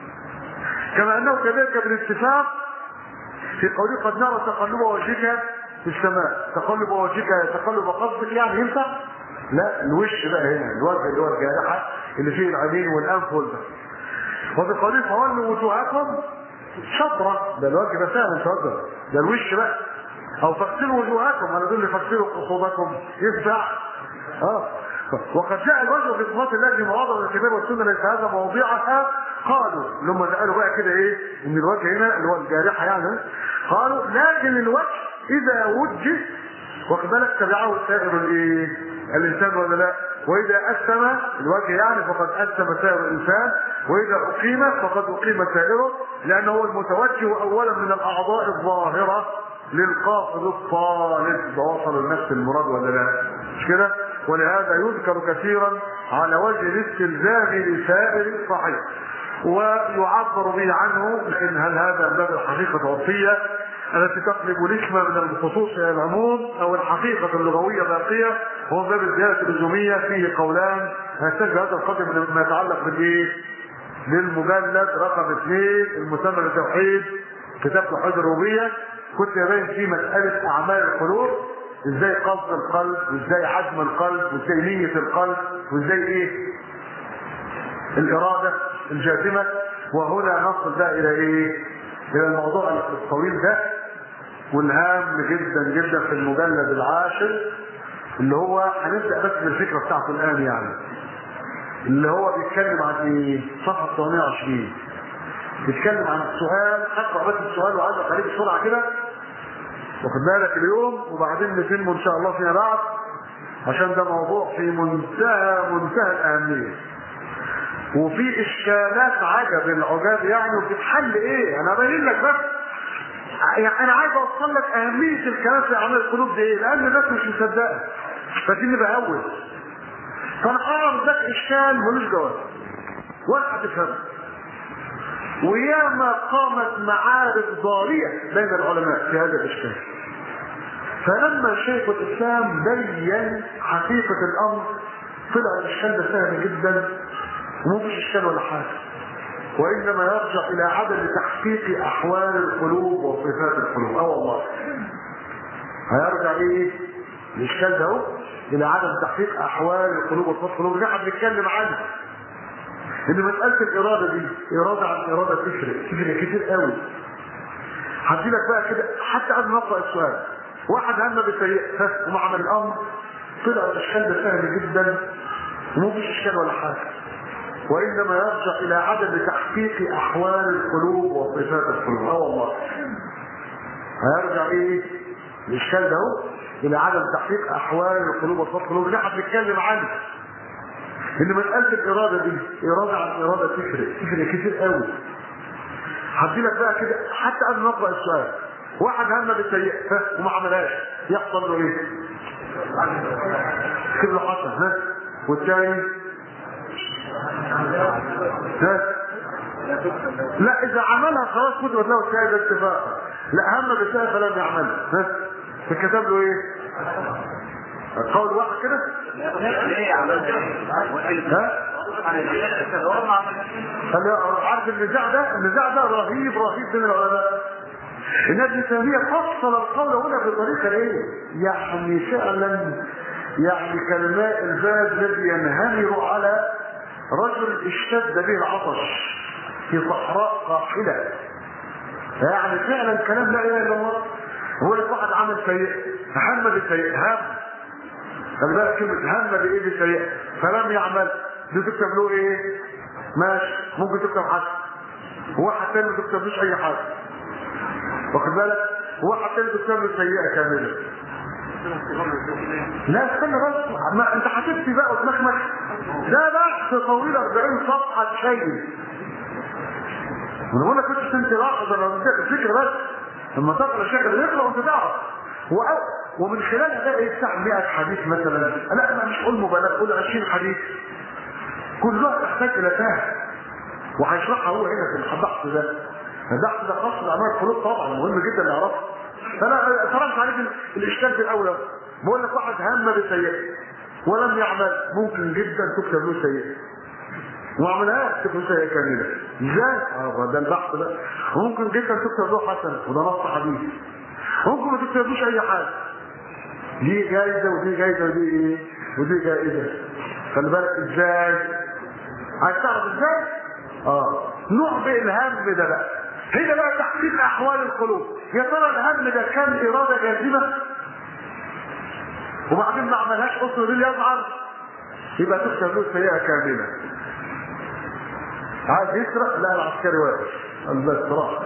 A: كما أنه كذلك بالاتفاق في قوله قد نرى تقلب وجهك في السماء تقلب وجهك تقلب قصدك يعني ينفع؟ لا الوش بقى هنا الوجه اللي هو الجارحة اللي فيه العينين والأنف والبس وفي قوله فولوا وجوهكم شطرة ده الوجه ده سهل مش هزر ده الوش بقى او فاغسلوا وجوهكم انا دول فاغسلوا قصودكم ينفع اه وقد جاء الوجه في صفات الله في مواضع من الكتاب والسنه ليس هذا موضعها قالوا لما قالوا بقى كده ايه ان الوجه هنا اللي هو الجارحه يعني قالوا لكن الوجه اذا وجه واخد بالك تبعه سائر الايه الانسان ولا لا واذا اسلم الوجه يعني فقد اسلم سائر الانسان واذا اقيم فقد اقيم سائره لانه هو المتوجه اولا من الاعضاء الظاهره للقاصد الطالب ده وصل لنفس المراد ولا لا مش كده ولهذا يذكر كثيرا على وجه الاستلزام لسائر الصحيح ويعبر به عنه لكن هل هذا باب الحقيقة الوصية التي تقلب الاسم من الخصوص الى العموم او الحقيقة اللغوية باقية هو باب الزيادة اللزومية فيه قولان هنستجد هذا القدر من ما يتعلق بالايه؟ بالمجلد رقم اثنين المسمى بالتوحيد كتاب توحيد الربوبية كنت يبين فيه مسألة أعمال القلوب ازاي قصد القلب وازاي عزم القلب وازاي نية القلب وازاي ايه الإرادة الجازمة وهنا نصل بقى إلى ايه إلى الموضوع الطويل ده والهام جدا جدا في المجلد العاشر اللي هو هنبدأ بس بالفكرة بتاعته الآن يعني اللي هو بيتكلم عن ايه صفحة 820 بيتكلم عن السؤال اقرا بس السؤال وعايز عليه بسرعه كده واخد بالك اليوم وبعدين نتم ان شاء الله فيما بعد عشان ده موضوع في منتهى منتهى الاهميه وفي اشكالات عجب العجاب يعني وبتتحل ايه انا باين لك بس يعني انا عايز اوصل لك اهميه الكلام في اعمال القلوب دي ايه لان الناس مش مصدقه فدي بهول فانا اعرض لك اشكال ملوش جواب ولا هتفهمه وياما قامت معارك ضارية بين العلماء في هذا الإشكال فلما شيخ الإسلام بين حقيقة الأمر طلع الإشكال ده سهل جدا ومو فيش إشكال ولا حاجة وإنما يرجع إلى عدم تحقيق أحوال القلوب وصفات القلوب أه والله هيرجع إيه الإشكال ده هو إلى عدم تحقيق أحوال القلوب وصفات القلوب اللي احنا بنتكلم عنه ان مساله الاراده دي اراده عن اراده تفرق تفرق كتير قوي هدي لك بقى كده حتى قبل ما اقرا السؤال واحد هم بالسيء ومع الامر طلع الاشكال ده سهل جدا ومفيش اشكال ولا حاجه وانما يرجع الى عدم تحقيق احوال القلوب وصفات القلوب اه والله هيرجع ايه الاشكال ده هو الى عدم تحقيق احوال القلوب وصفات القلوب اللي احنا بنتكلم عنه ان مساله الاراده دي اراده عن اراده تفرق تفرق كتير قوي هدي لك بقى كده حتى قبل ما اقرا السؤال واحد هم بالسيئه ها وما عملهاش يحصل له ايه؟ كده له حسن ها والثاني ها لا اذا عملها خلاص كتبت له الشهاده اتفاقا لا هم بالسيئه فلم يعملها ها فكتب له ايه؟ قول واحد كده ها خلي عارف النزاع ده النزاع ده رهيب رهيب بين العلماء الناس الإسلامية فصل القول هنا بطريقة ايه؟ يعني فعلا يعني كالماء البارد الذي ينهمر على رجل اشتد به العطش في صحراء قاحلة يعني فعلا كلام لا اله الا الله هو لك واحد عمل سيء هم بالسيء هم خلي بالك كلمة هم بايه بالسيء فلم يعمل دي تكتب له ايه؟ ماشي ممكن تكتب حسن وواحد تاني ما تكتبلوش اي حاجه واخد بالك واحد تاني تكتب له سيئه كامله لا استنى بس ما انت هتكتب بقى وتمخمخ ده بحث طويل 40 صفحه شيء انا بقول لك كنت انت لاحظ انا الفكره بس لما تقرا الشيخ اللي يقرا وانت تعرف ومن خلالها ده يفتح 100 حديث مثلا لا انا مش قول مبالغه قول 20 حديث كلها تحتاج الى فهم وهيشرحها هو هنا في البحث ده البحث ده خاص باعمال القلوب طبعا مهم جدا نعرفه فانا طرحت عليك الاشكال في الاول بقول لك واحد هم بسيئه ولم يعمل ممكن جدا تكتب له سيئه وما عملهاش تكتب له سيئه كامله ازاي؟ اه ده البحث ده ممكن جدا تكتب له حسنه وده نص حديث ممكن ما تكتبلوش اي حاجه دي جايزه ودي جايزه ودي ايه؟ ودي جائزه خلي بالك ازاي؟ عايز تعرف ازاي؟ اه نوع بالهم ده بقى هنا بقى تحقيق احوال القلوب يا ترى الهم ده كان اراده جازمه وبعدين ما عملهاش اصل دي يظهر يبقى تكتب له سيئه كامله عايز يسرق لا العسكري واقف قال بس راح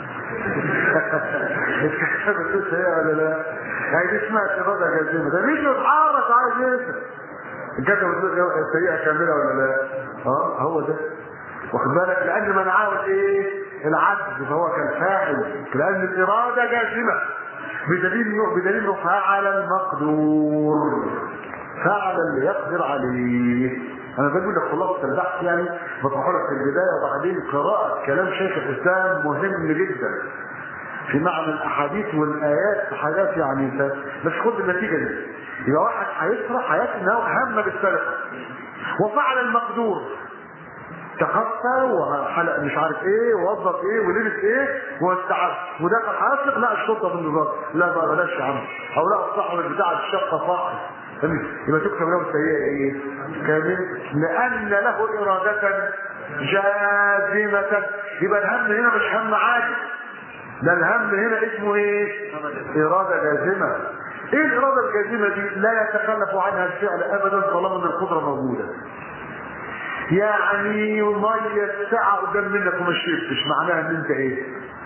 A: اتكتبت له سيئه ولا لا؟ يعني دي اسمها اراده جازمه ده مش يتحرك عايز يسرق كتبت له سيئه كامله ولا لا؟ اه هو ده واخد بالك لان من عاوز ايه العجز فهو كالفاعل لان الاراده جازمه بدليل بدليل انه فعل المقدور فعل اللي يقدر عليه انا بقول لك خلاصه البحث يعني بطرحه لك في البدايه وبعدين قراءه كلام شيخ الاسلام مهم جدا في معنى الاحاديث والايات في حاجات يعني انت بس خد النتيجه دي يبقى واحد هيشرح حياته انه هم بالسرقه وفعل المقدور تخفى وحلق مش عارف ايه ووظف ايه ولبس ايه واستعد ودخل حاسب لا الشرطه في النظام لا بقى بلاش يا عم او لا الصاحب بتاع الشقه صاحب يبقى تكتب له السيئه ايه؟ كامل لان له اراده جازمه يبقى الهم هنا مش هم عادي ده الهم هنا اسمه ايه؟ اراده جازمه ايه الاراده الجازمه دي؟ لا يتخلف عنها الفعل ابدا طالما ان القدره موجوده يعني ميه ساعة قدام منك وما شربتش معناها ان انت ايه؟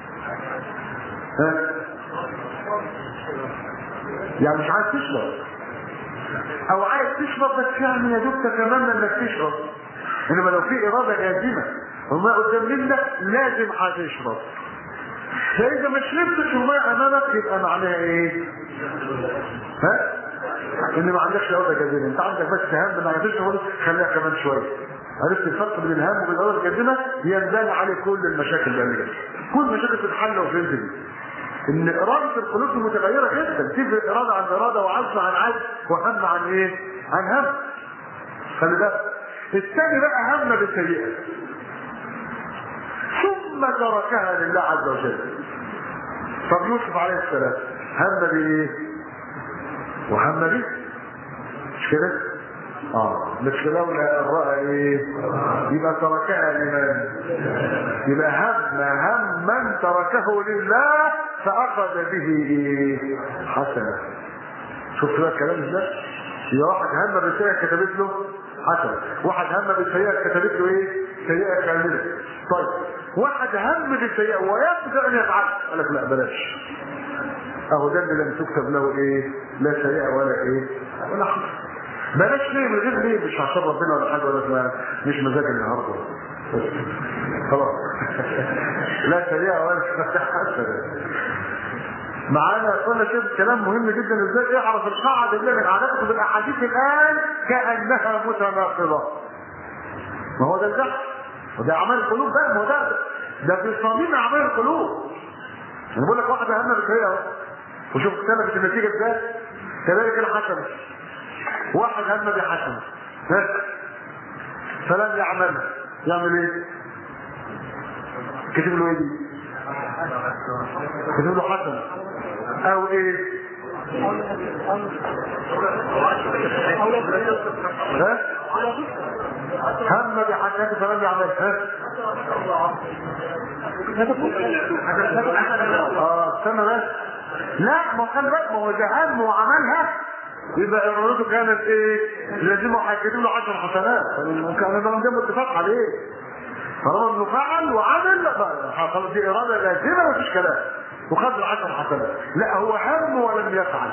A: ها؟ يعني مش عايز تشرب او عايز تشرب بس يعني يا دوب تتمنى انك تشرب انما لو في اراده جازمه وما قدام منك لازم هتشرب فاذا ما شربتش الماء امامك يبقى معناها ايه؟ ها؟ ان ما عندكش اراده جازمه انت عندك بس هم انك تشرب خليها كمان شويه عرفت الفرق بين الهم وبين الاراده الجازمه ينبني عليه كل المشاكل اللي عندك كل مشاكل تتحل وفهمت دي ان اراده القلوب متغيره جدا تفرق اراده عن اراده وعزم عن عزم وهم عن ايه؟ عن هم خلي بالك الثاني بقى هم بالسيئه ثم تركها لله عز وجل طب يوسف عليه السلام هم بايه؟ وهم به مش كده؟ اه مش لولا الرأى ايه يبقى تركها لمن يبقى هم هم من تركه لله فاخذ به ايه حسنه شفت بقى الكلام ازاي يبقى واحد هم بالسيئه كتبت له حسنه واحد هم بالسيئه كتبت له ايه سيئه كامله طيب واحد هم بالسيئه ويقدر ان يفعل قال لك لا بلاش اهو ده اللي لم تكتب له ايه لا سيئه ولا ايه ولا حسنه بلاش ليه من غير ليه مش عشان ربنا ولا حاجه ولا ما مش مزاج النهارده خلاص لا سريعه ولا حسنه معانا قلنا كده كلام مهم جدا ازاي اعرف القاعده اللي من عاداتكم بالاحاديث الان كانها متناقضه ما هو ده الجهل وده اعمال القلوب بقى ما هو ده ده في صميم اعمال القلوب انا بقول لك واحد اهم بالخير اهو وشوف كتابك النتيجه ازاي كذلك الحسنه واحد هم بحسنه ها فلم يعملها يعمل ايه؟ كتب له ايه دي؟ كتب له حسنه او ايه؟ ها؟ هم بحسنته فلم يعملها اه استنى بس لا ما كان بقى ما هو ده هم وعملها يبقى ارادته كانت ايه؟ لازم هيكتب له 10 حسنات كان ده ده متفق عليه طالما انه فعل وعمل لا خلاص دي اراده لازمه مفيش كلام وخد له 10 حسنات لا هو هم ولم يفعل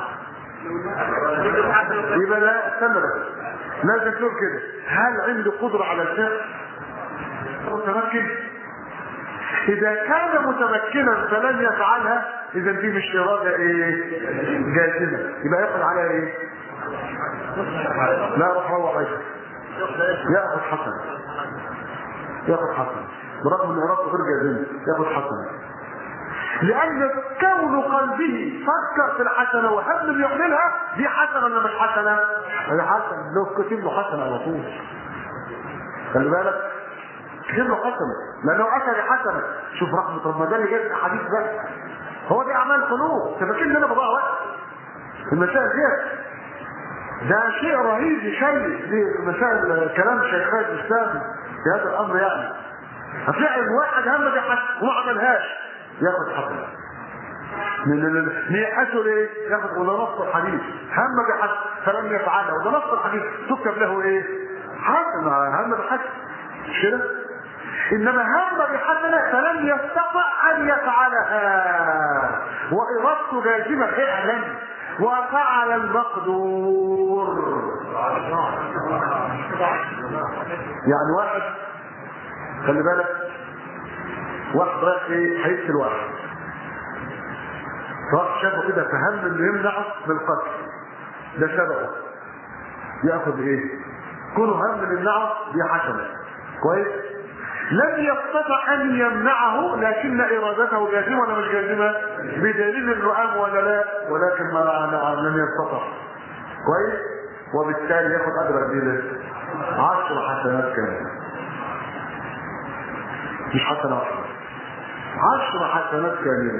A: يبقى لا استنى بس لازم تقول كده هل عنده قدره على الفعل؟ متمكن اذا كان متمكنا فلن يفعلها اذا دي مش اراده ايه جازمه يبقى ياخد عليها ايه لا روح روح ايضا ياخد حسنه ياخد حسنه برغم ان ارادته غير جازمه ياخد حسنه لان كون قلبه فكر في الحسنه وهم يعملها دي حسنه ولا مش حسنه؟ هي حسنه لو كتب له حسنه على طول خلي بالك كتب له حسنه لانه اثر حسنه شوف رحمه ربنا ده اللي جاي في الاحاديث بقى هو دي اعمال قلوب تفكر ان انا بضيع وقت المسائل دي ده شيء رهيب شيء دي مسائل كلام شيخات الاسلام في هذا الامر يعني هتلاقي واحد هم بحسن وما عملهاش ياخد حسنه من نيحته ليه؟ ياخد وده نص الحديث هم بحسن فلم يفعلها وده نص الحديث تكتب له ايه؟ حسنه هم بحسن مش كده؟ انما هم بحسنه فلم يستطع ان يفعلها وارادته جازمه فعلا وفعل المقدور يعني واحد خلي بالك واحد رايح ايه هيقتل واحد راح شافه كده فهم انه يمنعه من القتل ده سببه ياخذ ايه كونه هم يمنعه دي حسنه كويس لم يستطع ان يمنعه لكن ارادته جازمه ولا مش جازمه بدليل انه قام ولا لا ولكن ما لم يستطع كويس وبالتالي ياخد اجر قد ايه عشر حسنات كامله مش حسنه واحده عشر حسنات كامله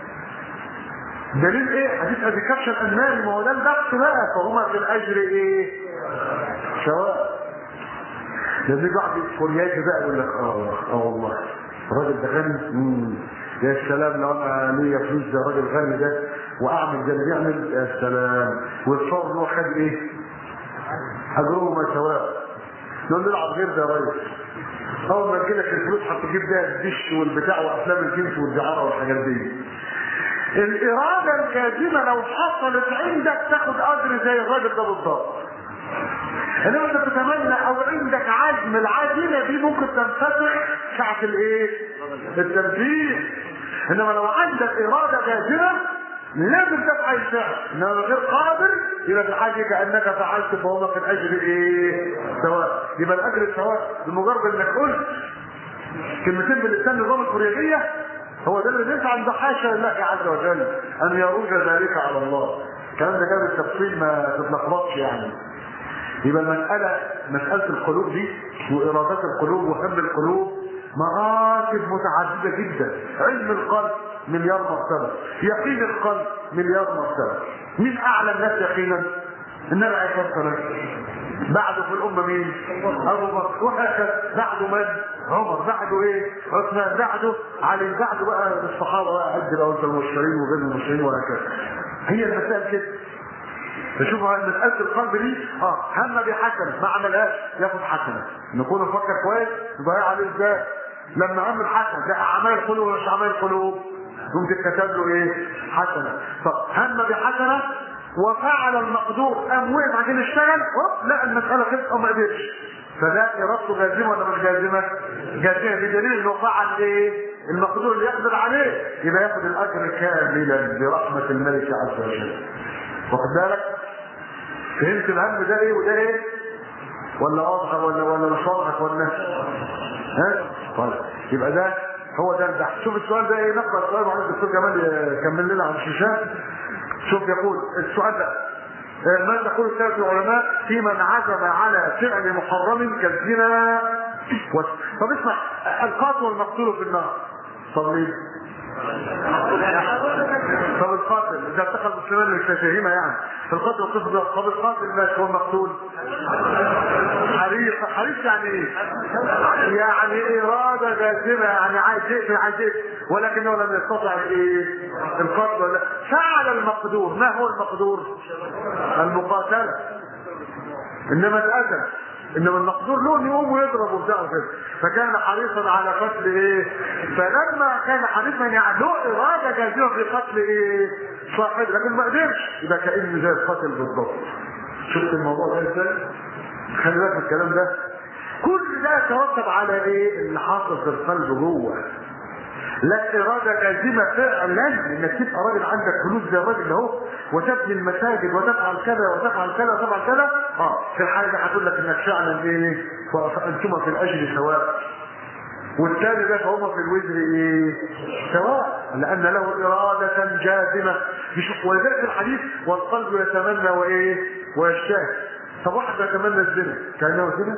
A: دليل ايه حديث ابي كبش الالماني ما هو ده البحث بقى فهما في الاجر ايه سواء لان بعض الكوريات بقى يقول لك اه اه والله الراجل ده غني يا سلام لو انا ليا فلوس زي الراجل الغني ده واعمل زي اللي بيعمل يا سلام ويتصور ان هو خد ايه؟ اجرهما سواء نقول نلعب غير ده يا ريس اول ما تجيلك الفلوس هتجيب بيها الدش والبتاع وافلام الجنس والدعاره والحاجات دي الاراده الجازمه لو حصلت عندك تاخد اجر زي الراجل ده بالظبط انما انت تتمنى او عندك عزم العزيمه دي ممكن تنفتح ساعه الايه؟ التنفيذ انما لو عندك اراده جازمه لازم تفعل الفعل انما غير قادر يبقى في الحاجه كانك فعلت فهو في الاجر ايه؟ سواء يبقى الاجر سواء بمجرد انك قلت كلمتين باللسان نظام الكوريانيه هو ده اللي بينفع عند حاشا لله عز وجل ان يروج ذلك على الله الكلام ده جاب التفصيل ما تتلخبطش يعني يبقى المسألة مسألة القلوب دي وإرادات القلوب وهم القلوب مراتب متعددة جدا علم القلب مليار مرتبة يقين القلب مليار مرتبة مين أعلى الناس يقينا؟ النبي عليه الصلاة والسلام بعده في الأمة مين؟ أبو بكر وهكذا بعده من؟ عمر بعده إيه؟ عثمان بعده علي بعده بقى الصحابة بقى عد بقى المشرين وغير المشرين وهكذا هي المسائل كده فشوف مساله القلب دي اه هم بحسنه ما عملهاش ياخد حسنه نكون نفكر كويس نضيع عليه ازاي لما هم الحسنه ده اعمال القلوب ولا مش اعمال القلوب يقوم تتكتب له ايه حسنه طب هم بحسنه وفعل المقدور قام وقف عشان يشتغل هوب لا المساله خلصت او ما قدرش فده ارادته جازمه ولا مش جازمه؟ جازمه بدليل انه فعل ايه؟ المقدور اللي يقدر عليه يبقى ياخد الاجر كاملا برحمه الملك عز وجل. واخد بالك؟ فهمت الهم ده ايه وده ايه؟ ولا واضحه ولا ولا مش واضحه ولا ها؟ طيب يبقى ده هو ده البحث شوف السؤال ده ايه نقرا السؤال وبعدين الدكتور جمال يكمل لنا عن الشاشات شوف يقول السؤال ده ما تقول الثلاث العلماء في من عزم على فعل محرم كالزنا و... طب اسمع القاتل والمقتول في النار طب ليه؟ طب القاتل اذا اتخذ المسلمان للفشاهمة يعني فالقاتل والقتل ده طب القاتل ماشي هو المقتول حريص حريص يعني ايه؟ يعني اراده جازمه يعني عايز يقتل عايز يقتل ولكنه لم يستطع ايه؟ القتل ولا فعل المقدور ما هو المقدور؟ المقاتله انما الاسد انما المقدور له يقوم ويضرب وبتاع كده فكان حريصا على قتل ايه فلما كان حريصا يعني له اراده جازمه في قتل ايه صاحب لكن ما قدرش يبقى كانه زي القتل بالضبط شفت الموضوع ده ازاي خلي بالك من الكلام ده كل ده يترتب على ايه اللي حاصل في القلب جوه لا إرادة جازمة فعلا إنك تبقى راجل عندك فلوس زي الراجل ده اهو وتبني المساجد وتفعل كذا وتفعل كذا وتفعل كذا اه في الحالة دي هتقول لك إنك فعلا إيه فأنتما في الأجر سواء والثاني ده فهما في الوزر ايه سواء لان له ارادة جازمة مش ولذلك الحديث والقلب يتمنى وايه ويشتهي طب واحد يتمنى الزنا كانه زنا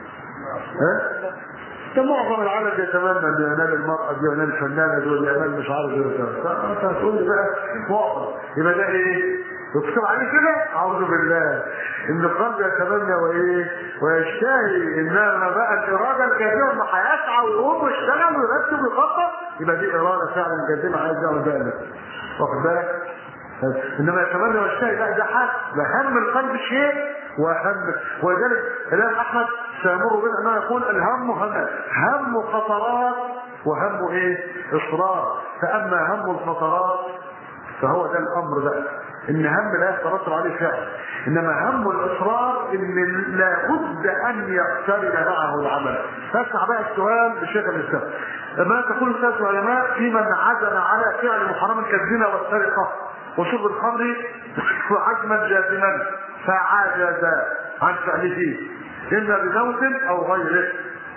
A: ها ده معظم العالم بيتمنى ان ينال المرأة دي وينال الفنانة دي ولا ينال مش عارف ايه انت هتقول لي بقى معظم يبقى ده ايه؟ يكتب عليه كده اعوذ بالله ان القلب يتمنى وايه ويشتهي انما بقى الاراده الجازمه ما هيسعى ويقوم ويشتغل ويرتب ويخطط يبقى دي اراده فعلا جازمه عايز يعمل بقى واخد بالك انما يتمنى ويشتهي لا ده حاجه ده هم القلب شيء وهم ولذلك الامام احمد سيمر بنا انه يقول الهم هم هم خطرات وهم ايه اصرار فاما هم الخطرات فهو ده الامر بقى ان هم لا يترتب عليه فعل انما هم الاصرار ان لابد ان يقترن معه العمل فاسمع بقى السؤال بشيخ الاسلام ما تقول الثلاث العلماء في من عزم على فعل محرم كالزنا والسرقه وشرب الخمر عزما جازما فعجز عن فعله اما بموت او غيره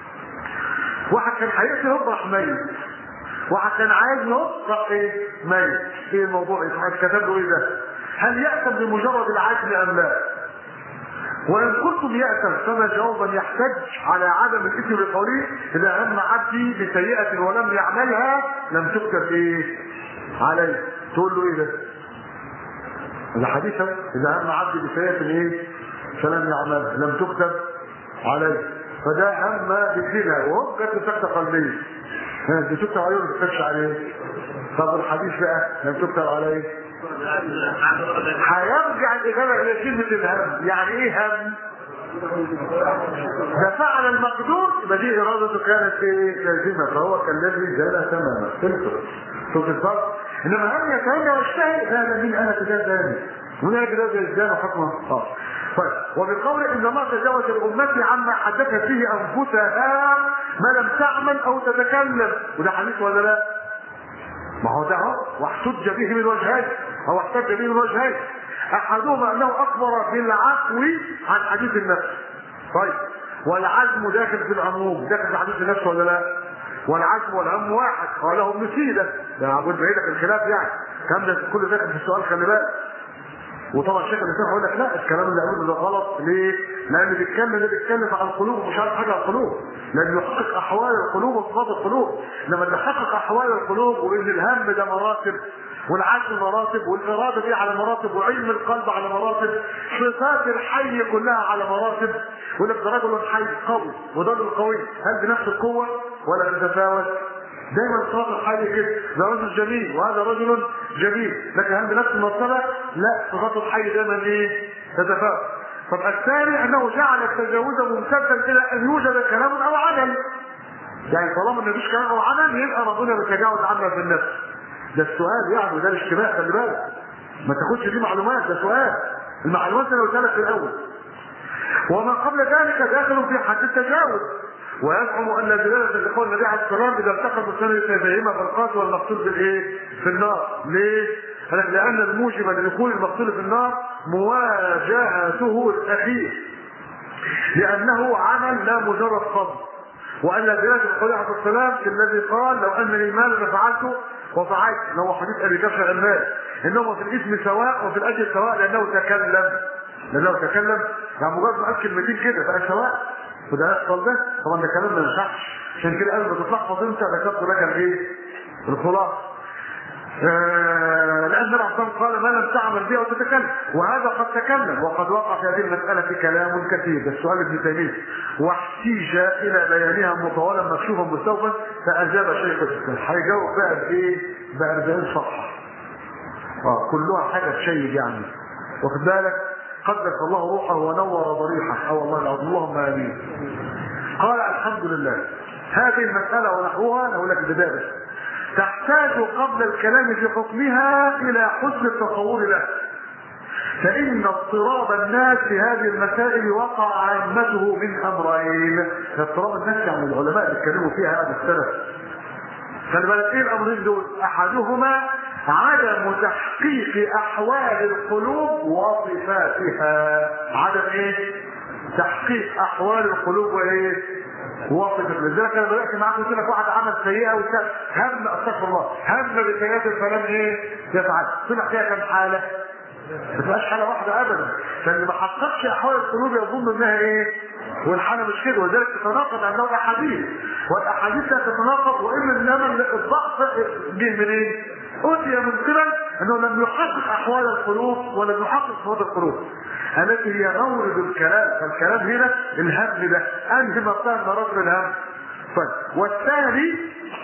A: واحد كان هيقتل راح ميت واحد كان عايز يهرب راح ايه ميت ايه الموضوع ايه كتب له ايه ده هل يأتم بمجرد العزم ام لا وان كنتم يأتم فما جوابا يحتج على عدم الاثم بقوله اذا هم عبدي بسيئة ولم يعملها لم تكتب ايه عليه تقول له ايه ده هذا حديثا اذا هم عبدي بسيئة ايه فلم يعملها لم تكتب عليه فده هم بالزنا وهو جت سكتة قلبية دي تكتب عليه ولا تكتبش عليه طب الحديث بقى لم تكتب عليه هيرجع الإجابة إلى كلمة الهم يعني إيه هم؟ ده فعل المقدور يبقى دي إرادته كانت إيه لازمة فهو كالذي زال تماما تلك شوف الفرق إنما هم يتهنى ويشتهي لا لا مين أنا كده ثاني من أنا كده إزاي حكمه اه طيب وبقول ان الله تجاوز لامتي عما حدثت به انفسها ما لم تعمل او تتكلم وده حديث ولا لا؟ ما هو ده اهو واحتج به من وجهين او احتج به من وجهين احدهما انه اخبر بالعفو عن حديث النفس طيب والعزم داخل في العموم داخل في حديث النفس ولا لا؟ والعزم والهم واحد قاله ابن سيدة ده عبود بعيدك الخلاف يعني كم ده كل داخل في السؤال خلي بالك وطبعا الشيخ الاسلام هيقول لك لا الكلام اللي قاله ده غلط ليه؟ لان بيتكلم ده بيتكلم عن القلوب ومش عارف حاجه عن القلوب لان يحقق احوال القلوب وصفات القلوب لما نحقق احوال القلوب وان الهم ده مراتب والعزم مراتب والاراده دي على مراتب وعلم القلب على مراتب صفات الحي كلها على مراتب يقول لك ده رجل حي قوي وده القوي هل بنفس القوه ولا بتتفاوت؟ دايما صلاة الحي كده ده رجل جميل وهذا رجل جميل لكن هل بنفس المرتبة؟ لا صلاة الحي دايما ايه؟ تتفاوت طب الثاني انه جعل التجاوز ممتدا الى ان يوجد كلام او عمل يعني طالما ما فيش كلام او عمل يبقى ربنا بيتجاوز عنا في النفس ده السؤال يعني وده الاشتباه خلي بالك ما تاخدش دي معلومات ده سؤال المعلومات اللي قلتها لك في الاول وما قبل ذلك داخل في حد التجاوز ويزعم ان دلاله لقول النبي عليه الصلاه والسلام اذا التقى المسلم فيهما فالقاتل والمقتول في الايه؟ في النار، ليه؟ قال لك لان الموجب لدخول المقتول في النار مواجهته الاخير لانه عمل لا مجرد قبض وان دلاله القول عليه السلام الذي قال لو ان لي مال لفعلته وفعلت اللي هو حديث ابي كفر المال انهما في الاثم سواء وفي الاجر سواء لانه تكلم لانه تكلم يعني مجرد ما قال كلمتين كده بقى سواء وده يحصل ده طبعا ده كلام ما ينفعش عشان كده قبل ما تتلخبط انت ذكرت لك الايه؟ الخلاصه آه لان الرسول قال ما لم تعمل به وتتكلم وهذا قد تكلم وقد وقع في هذه المساله كلام كثير ده السؤال ابن تيميه واحتيج الى بيانها مطولا مكشوفا مستوفا فاجاب شيخ الاسلام هيجاوب بقى بايه؟ ب 40 صفحه اه كلها حاجه تشيد يعني واخد بالك قدس الله روحه ونور ضريحه او الله العظيم اللهم امين قال الحمد لله هذه المساله ونحوها اقول لك البدايه تحتاج قبل الكلام في حكمها الى حسن التصور لها فان اضطراب الناس في هذه المسائل وقع عامته من امرين اضطراب الناس يعني العلماء اللي اتكلموا فيها هذا السلف خلي بالك ايه الامرين دول احدهما عدم تحقيق احوال القلوب وصفاتها عدم ايه تحقيق احوال القلوب وايه وصفة لذلك انا بدات معاك قلت لك واحد عمل سيئه وكان هم استغفر الله هم بسيئات الفلان ايه يفعل طلع فيها كم حاله ما تبقاش حاله واحده ابدا فاللي ما حققش احوال القلوب يظن انها ايه والحاله مش كده ولذلك تتناقض عنده الاحاديث والاحاديث لا تتناقض وان انما الضعف جه منين؟ أتي من قبل أنه لم يحقق أحوال القلوب ولم يحقق صفات القلوب التي هي مورد الكلام فالكلام هنا الهم ده أنهي مقام مرض الهم طيب والثاني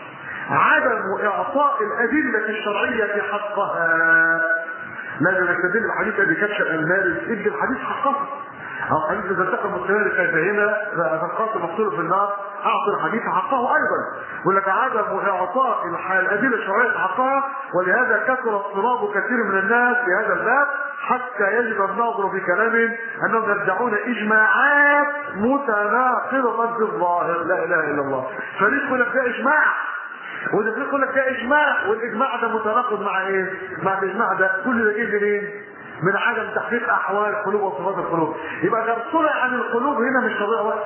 A: عدم إعطاء الأدلة الشرعية حقها لازم نستدل بحديث أبي كبش المالي ادي الحديث حقها أو حديث إذا التقى المسلمين كيفهما فالقاتل مقتول في النار أعطي الحديث حقه أيضا يقول لك عدم إعطاء الأدلة الشرعية حقها ولهذا كثر اضطراب كثير من الناس في هذا الباب حتى يجب الناظر في كلامهم أنهم يرجعون إجماعات متناقضة في الظاهر لا إله إلا الله فريق يقول لك ده إجماع وده فريق يقول لك ده إجماع والإجماع ده متناقض مع إيه؟ مع الإجماع ده كل ده جه منين؟ من عدم تحقيق احوال القلوب وصفات القلوب يبقى ده طلع عن القلوب هنا مش تضيع وقت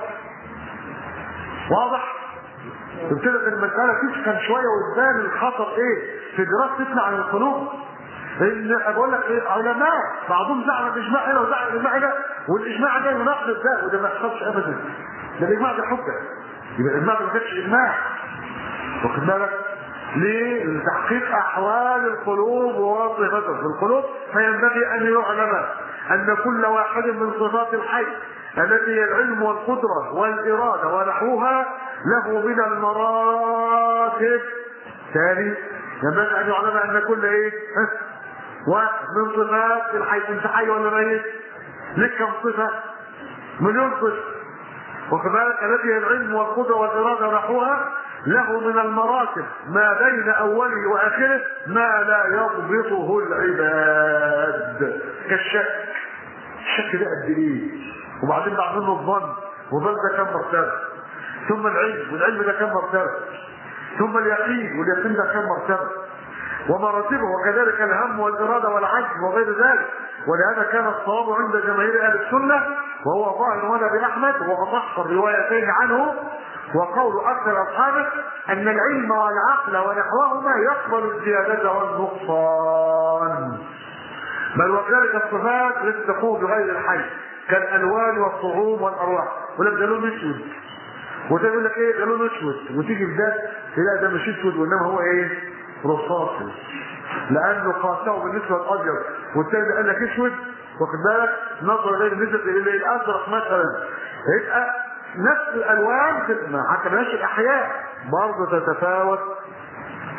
A: واضح ابتدت المسألة تسخن شوية وتبان الخطر ايه في دراستنا عن القلوب ان بقول لك ايه علماء بعضهم زعم الاجماع هنا وزعم الاجماع هنا والاجماع ده يناقض ده وده ما يحصلش ابدا ده الاجماع ده حجه يبقى الاجماع ده ما كانش اجماع واخد بالك ليه؟ لتحقيق احوال القلوب وصفتها في القلوب فينبغي ان يعلم ان كل واحد من صفات الحي التي هي العلم والقدره والاراده ونحوها له من المراتب ثاني ينبغي ان يعلم ان كل ايه؟ واحد من صفات الحي انت حي ولا ميت؟ لك كم صفه؟ مليون صفه واخد بالك التي هي العلم والقدره والاراده ونحوها له من المراتب ما بين اوله واخره ما لا يضبطه العباد كالشك الشك ده قد ايه وبعدين بعد منه الظن والظن ده كم مرتبه ثم العلم والعلم ده كم مرتبه ثم اليقين واليقين ده كم مرتبه ومراتبه وكذلك الهم والاراده والعجز وغير ذلك ولهذا كان الصواب عند جماهير اهل السنه وهو ظاهر هنا باحمد واصح الروايتين عنه وقول اكثر اصحابه ان العلم والعقل ونحوهما يقبل الزياده والنقصان بل وكذلك الصفات التي تقوم بغير الحي كالالوان والطعوم والارواح ولك ده لون اسود وده يقول لك ايه ده لون اسود وتيجي في ده تلاقي ده مش اسود وانما هو ايه رصاصي لانه قاسه بالنسبه للابيض والتاني قال لك اسود واخد بالك نظر اليه بالنسبه الى الازرق مثلا يبقى نفس الالوان ما حكمناش الاحياء برضه تتفاوت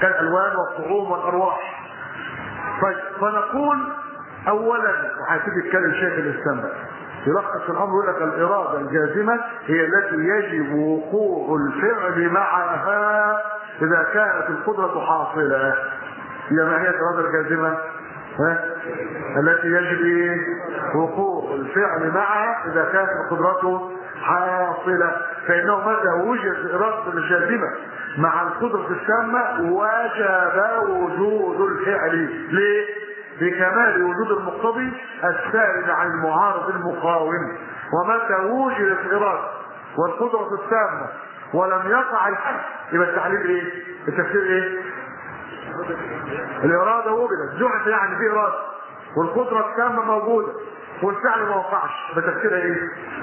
A: كالالوان والطعوم والارواح طيب فنقول اولا وهيبتدي يتكلم شيخ الاسلام يلخص الامر يقول لك الاراده الجازمه هي التي يجب وقوع الفعل معها اذا كانت القدره حاصله هي ما هي الاراده الجازمه ها؟ التي يجب ايه وقوع الفعل معها اذا كانت القدره حاصله فانه متى وجد الاراده الجازمه مع القدره التامه وجب وجود الفعل ليه بكمال وجود المقتضي السائل عن المعارض المقاوم ومتى وجدت الاراده والقدره التامه ولم يقع الحد يبقى التعليل ايه؟ التفسير ايه؟ الاراده وجدت جعت يعني في اراده والقدره التامه موجوده والفعل ما وقعش بتفسيرها ايه؟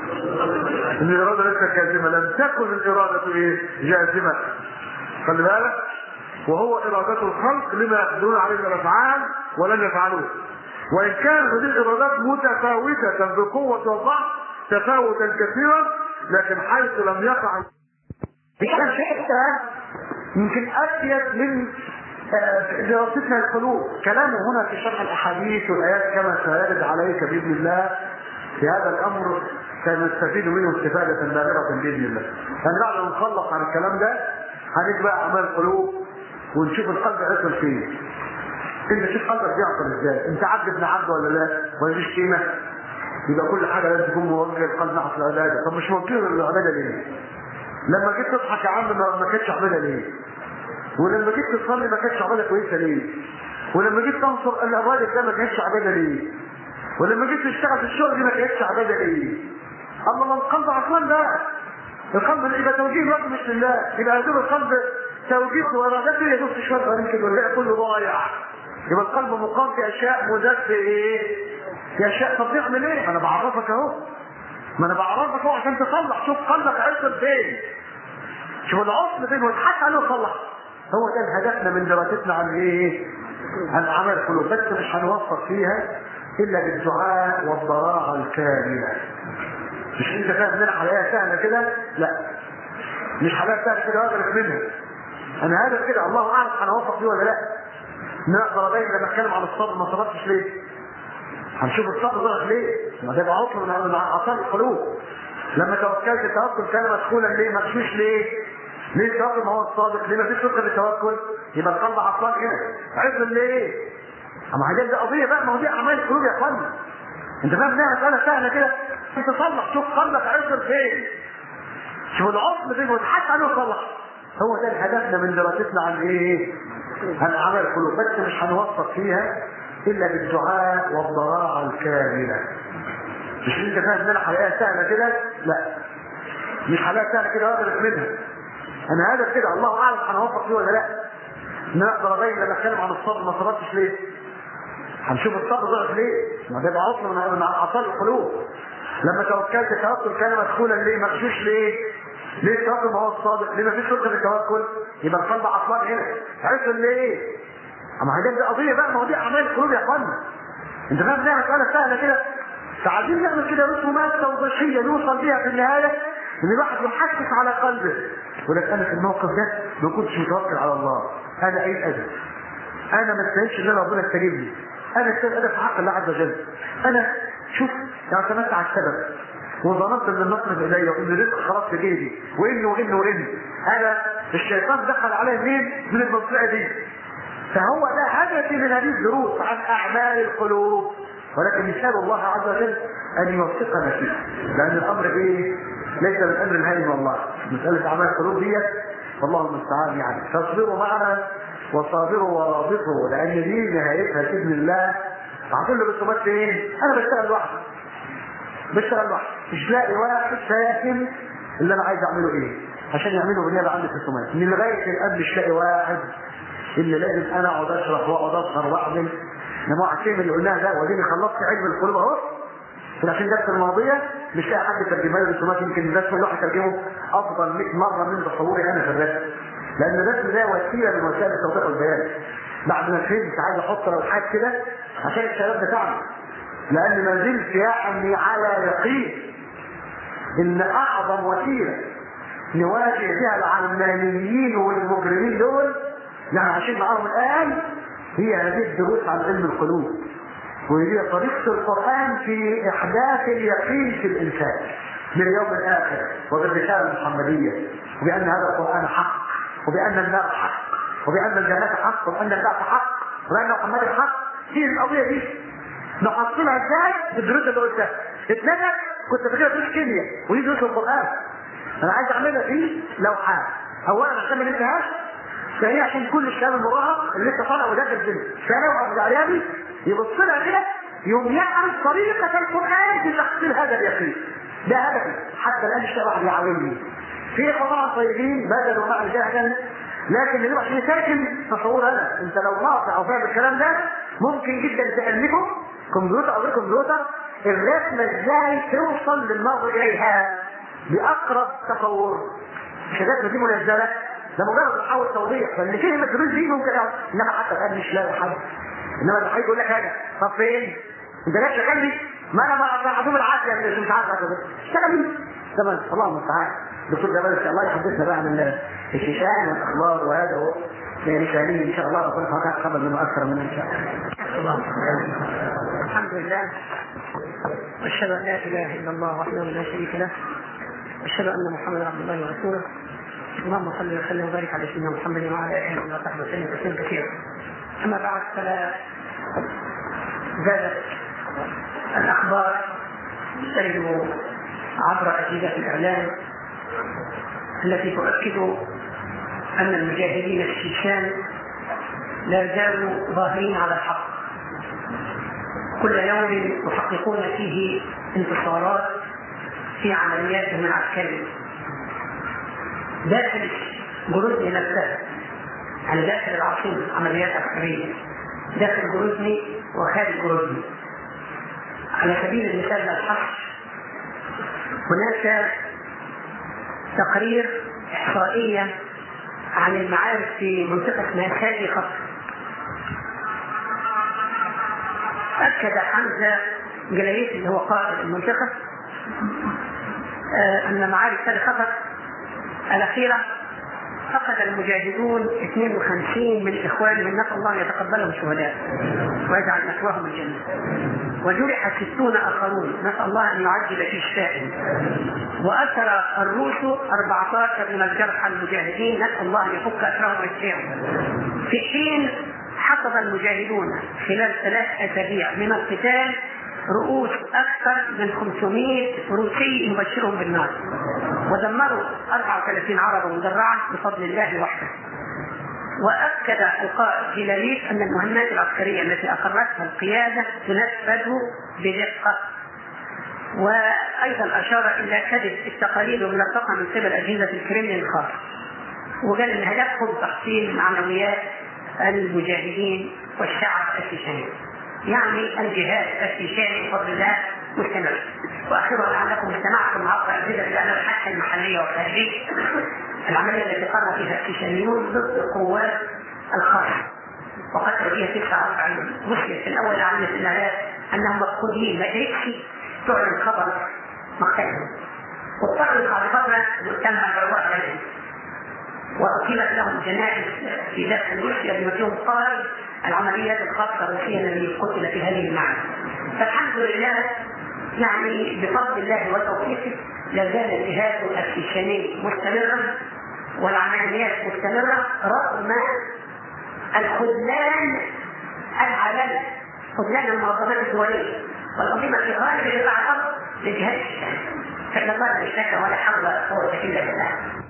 A: ان الاراده ليست جازمه لم تكن الاراده ايه؟ جازمه خلي بالك وهو إرادة الخلق لما يقدرون عليه من الأفعال ولن يفعلوه وإن كانت هذه الإرادات متفاوتة بالقوة والضعف تفاوتا كثيرا لكن حيث لم يقع
B: كان شيء يمكن أفيد من دراستنا القلوب كلامه هنا في شرح الأحاديث والآيات كما سيرد عليك بإذن الله في هذا الأمر سنستفيد منه استفادة بالغة بإذن الله يعني بعد ما نخلص عن الكلام ده هنيجي بقى أعمال القلوب ونشوف القلب هيصل فين انت شوف قلبك بيعصر ازاي انت عبد ابن عبد ولا لا ولا ليش قيمه يبقى كل حاجه لازم تكون موجهه القلب ناحيه العباده طب مش موجهه للعباده ليه لما جيت تضحك يا عم ما ما كانتش عباده ليه ولما جيت تصلي ما كانتش عباده كويسه ليه ولما جيت تنصر الراجل ده ما كانتش عباده ليه ولما جيت تشتغل في الشغل دي ما كانتش عباده ليه الله ما القلب عصمان ده القلب يبقى توجيه الوقت مش لله يبقى هدول القلب توجيه وارادته يدوس شويه صغيرين كده والباقي كله ضايع يبقى القلب مقام في اشياء مزاد في ايه؟ في اشياء طب نعمل ايه؟ ما انا بعرفك اهو ما انا بعرفك اهو عشان تصلح شوف قلبك عصر فين شوف العصر فين وتحط عليه وصلح هو ده هدفنا من دراستنا عن ايه؟ عن اعمال القلوب بس مش هنوفق فيها الا بالدعاء والضراعه الكامله مش انت فاهم ان الحياه سهله كده؟ لا مش حاجات سهله كده واغرق منها انا هذا كده الله اعلم هنوفق فيه ولا لا نقدر ابين لما اتكلم عن الصبر ما صبرتش ليه هنشوف الصبر ضعف ليه ما ده عطل من اعصاب القلوب لما توكلت التوكل كان مدخولا ليه مغشوش ليه ليه التوكل ما هو الصادق ليه ما فيش صدق للتوكل يبقى القلب عطلان هنا عزل ليه اما هي دي قضيه بقى ما هو دي اعمال القلوب يا اخوانا انت فاهم انها مساله سهله كده انت تصلح شوف قلبك عزل فين شوف العصر فين وتحط عليه وصلح هو ده هدفنا من دراستنا عن ايه؟ عن اعمال القلوب بس مش هنوفق فيها الا بالدعاء والضراعه الكامله. مش انت فاهم ان الحياه سهله كده؟ لا. مش حياه سهله كده واغرق منها. انا هدف كده الله اعلم هنوفق فيه ولا لا. نقدر ابين لما اتكلم عن الصبر ما صبرتش ليه؟ هنشوف الصبر ضعف ليه؟ ما ده عصر من اعصاب القلوب. لما توكلت التوكل كان مدخولا ليه؟ مغشوش ليه؟ ليه التوكل ما هو الصادق؟ ليه ما فيش صدق في التوكل؟ يبقى القلب عطلان هنا. عرفت ليه؟ اما هي دي قضيه بقى ما هو دي اعمال القلوب يا اخوانا. انت فاهم انها مساله سهله كده؟ فعايزين نعمل كده رسومات توضيحيه نوصل بيها في النهايه ان الواحد يحسس على قلبه. يقول لك انا في الموقف ده ما كنتش متوكل على الله. انا اي ادب. انا ما استاهلش ان ربنا يستجيب لي. انا استاهل ادب في حق الله عز وجل. انا شوف اعتمدت على السبب وظننت ان النصر في ايديا وان الرزق خلاص في جيبي وان وان وان انا الشيطان دخل علي منين من المنطقه دي فهو ده هدفي من هذه الدروس عن اعمال القلوب ولكن نسال الله عز وجل ان يوفقنا فيه لان الامر ايه ليس من امر الهين والله مساله اعمال القلوب ديت والله المستعان يعني فاصبروا معنا وصابروا ورابطوا لان دي نهايتها باذن الله هتقول له بالصمات فين؟ انا بشتغل لوحدي بشتغل لوحدي مش لاقي واحد فاهم اللي انا عايز اعمله ايه عشان يعمله بالنيابه عندي في الصومال من لغايه الان مش لاقي واحد اللي لازم انا اقعد اشرح واقعد اسهر واعمل انما الكلمه اللي قلناها ده واديني خلصت علم القلوب اهو في عشان درس الماضيه مش لاقي حد ترجمها لي بالصومال يمكن الرسم الواحد ترجمه افضل 100 مره من تصوري انا في الرسم لان الرسم ده وسيله من وسائل التوضيح والبيان بعد ما فهمت عايز احط لوحات كده عشان الشباب بتاعنا لان ما زلت يعني على يقين ان اعظم وسيله نواجه بها العلمانيين والمجرمين دول يعني عشان معاهم الآن هي هذه الدروس عن علم القلوب وهي طريقة القرآن في إحداث اليقين في الإنسان باليوم الآخر وبالرسالة المحمدية وبأن هذا القرآن حق وبأن النار حق وبأن الجنة حق وبأن البعث حق وبأن محمد حق هي القضية دي نحصلها ازاي بالدروس اللي قلتها اتنجح كنت فاكرها دروس كيمياء ودي دروس القرآن انا عايز اعملها في لوحات اولا عشان ما ننساهاش ثانيا عشان كل الشباب المراهق اللي لسه طالع وداخل في ثانوي او اعدادي يبص لها كده يوم يعرف طريقة القرآن في تحصيل هذا اليقين ده هدفي حتى الآن الشيء واحد يعاونني في قضاء طيبين بدلوا معه جهدا لكن اللي عشان ساكن تصور انا انت لو ناطع او فاهم الكلام ده ممكن جدا تألفه كمبيوتر او غير كمبيوتر الرسمة ازاي توصل للنظر اليها باقرب تصور مش الرسمة دي منزلة ده مجرد محاول توضيح فاللي فهم الدروس دي ممكن يعرف انما حتى الان مش لاقي حد انما اللي هيجي يقول لك حاجه طب فين؟ انت لا شغال ما انا ما عدوم العافيه اللي مش عارف اشتغل مين؟ تمام اللهم المستعان دكتور جمال ان شاء الله يحدثنا بقى عن الشيشان والاخبار وهذا هو لسانين ان شاء الله ربنا سبحانه وتعالى يتقبل منه اكثر منه ان شاء الله.
C: الحمد لله واشهد ان لا اله الا الله وحده لا شريك له واشهد ان محمدا عبد الله ورسوله اللهم صل وسلم وبارك على سيدنا محمد وعلى اله وصحبه وسلم تسليما كثيرا اما بعد فلا زادت الاخبار ترد عبر اجهزه الاعلام التي تؤكد ان المجاهدين في الشام لا زالوا ظاهرين على الحق كل يوم يحققون فيه انتصارات في عملياتهم العسكريه داخل جروزني نفسها يعني داخل العاصمة عمليات عسكرية داخل جروزني وخارج جروزني على سبيل المثال للحصر هناك تقرير إحصائية عن المعارك في منطقة ماساجي خط أكد حمزة جلايس اللي هو قائد المنطقة أن معارك سادي خطر الأخيرة فقد المجاهدون 52 من إخوانهم نسأل الله أن يتقبلهم شهداء ويجعل مثواهم الجنة وجرح 60 آخرون نسأل الله أن يعجل في شفائهم وأسر الروس 14 من الجرحى المجاهدين نسأل الله أن يفك أسرهم ويشفيهم في حين حصد المجاهدون خلال ثلاث أسابيع من القتال رؤوس أكثر من 500 روسي يبشرهم بالنار ودمروا 34 عربة مدرعة بفضل الله وحده وأكد القائد جلاليس أن المهمات العسكرية التي أقرتها القيادة تنفذ بدقة وأيضا أشار إلى كذب التقارير الملققة من قبل أجهزة الكرملين الخاص وقال أن هدفهم تحصيل معنويات المجاهدين والشعب الشيشاني يعني الجهاد الشيشاني بفضل الله مستمر واخيرا لعلكم استمعتم عبر اجهزه الاعلام حتى المحليه والخارجيه العمليه التي قام فيها الشيشانيون ضد القوات الخاصه وقد فيها تسعة أربع مسلم في الأول عملية الإعلام أنهم مفقودين ما جيتش تعلن خبر مقتلهم واضطروا بعد فترة تم العبور عليهم وأقيمت لهم جنائز في داخل روسيا بما فيهم قائد العمليات الخاصة الروسية الذي قتل في هذه المعركة فالحمد لله يعني بفضل الله وتوفيقه لا زال الجهاد الشيشاني مستمرا والعمليات مستمرة رغم الخذلان العالمي خذلان المنظمات الدولية والأنظمة في غالب بقاع الأرض لجهاد الشيشان فإن الله لا شك ولا حول ولا قوة إلا بالله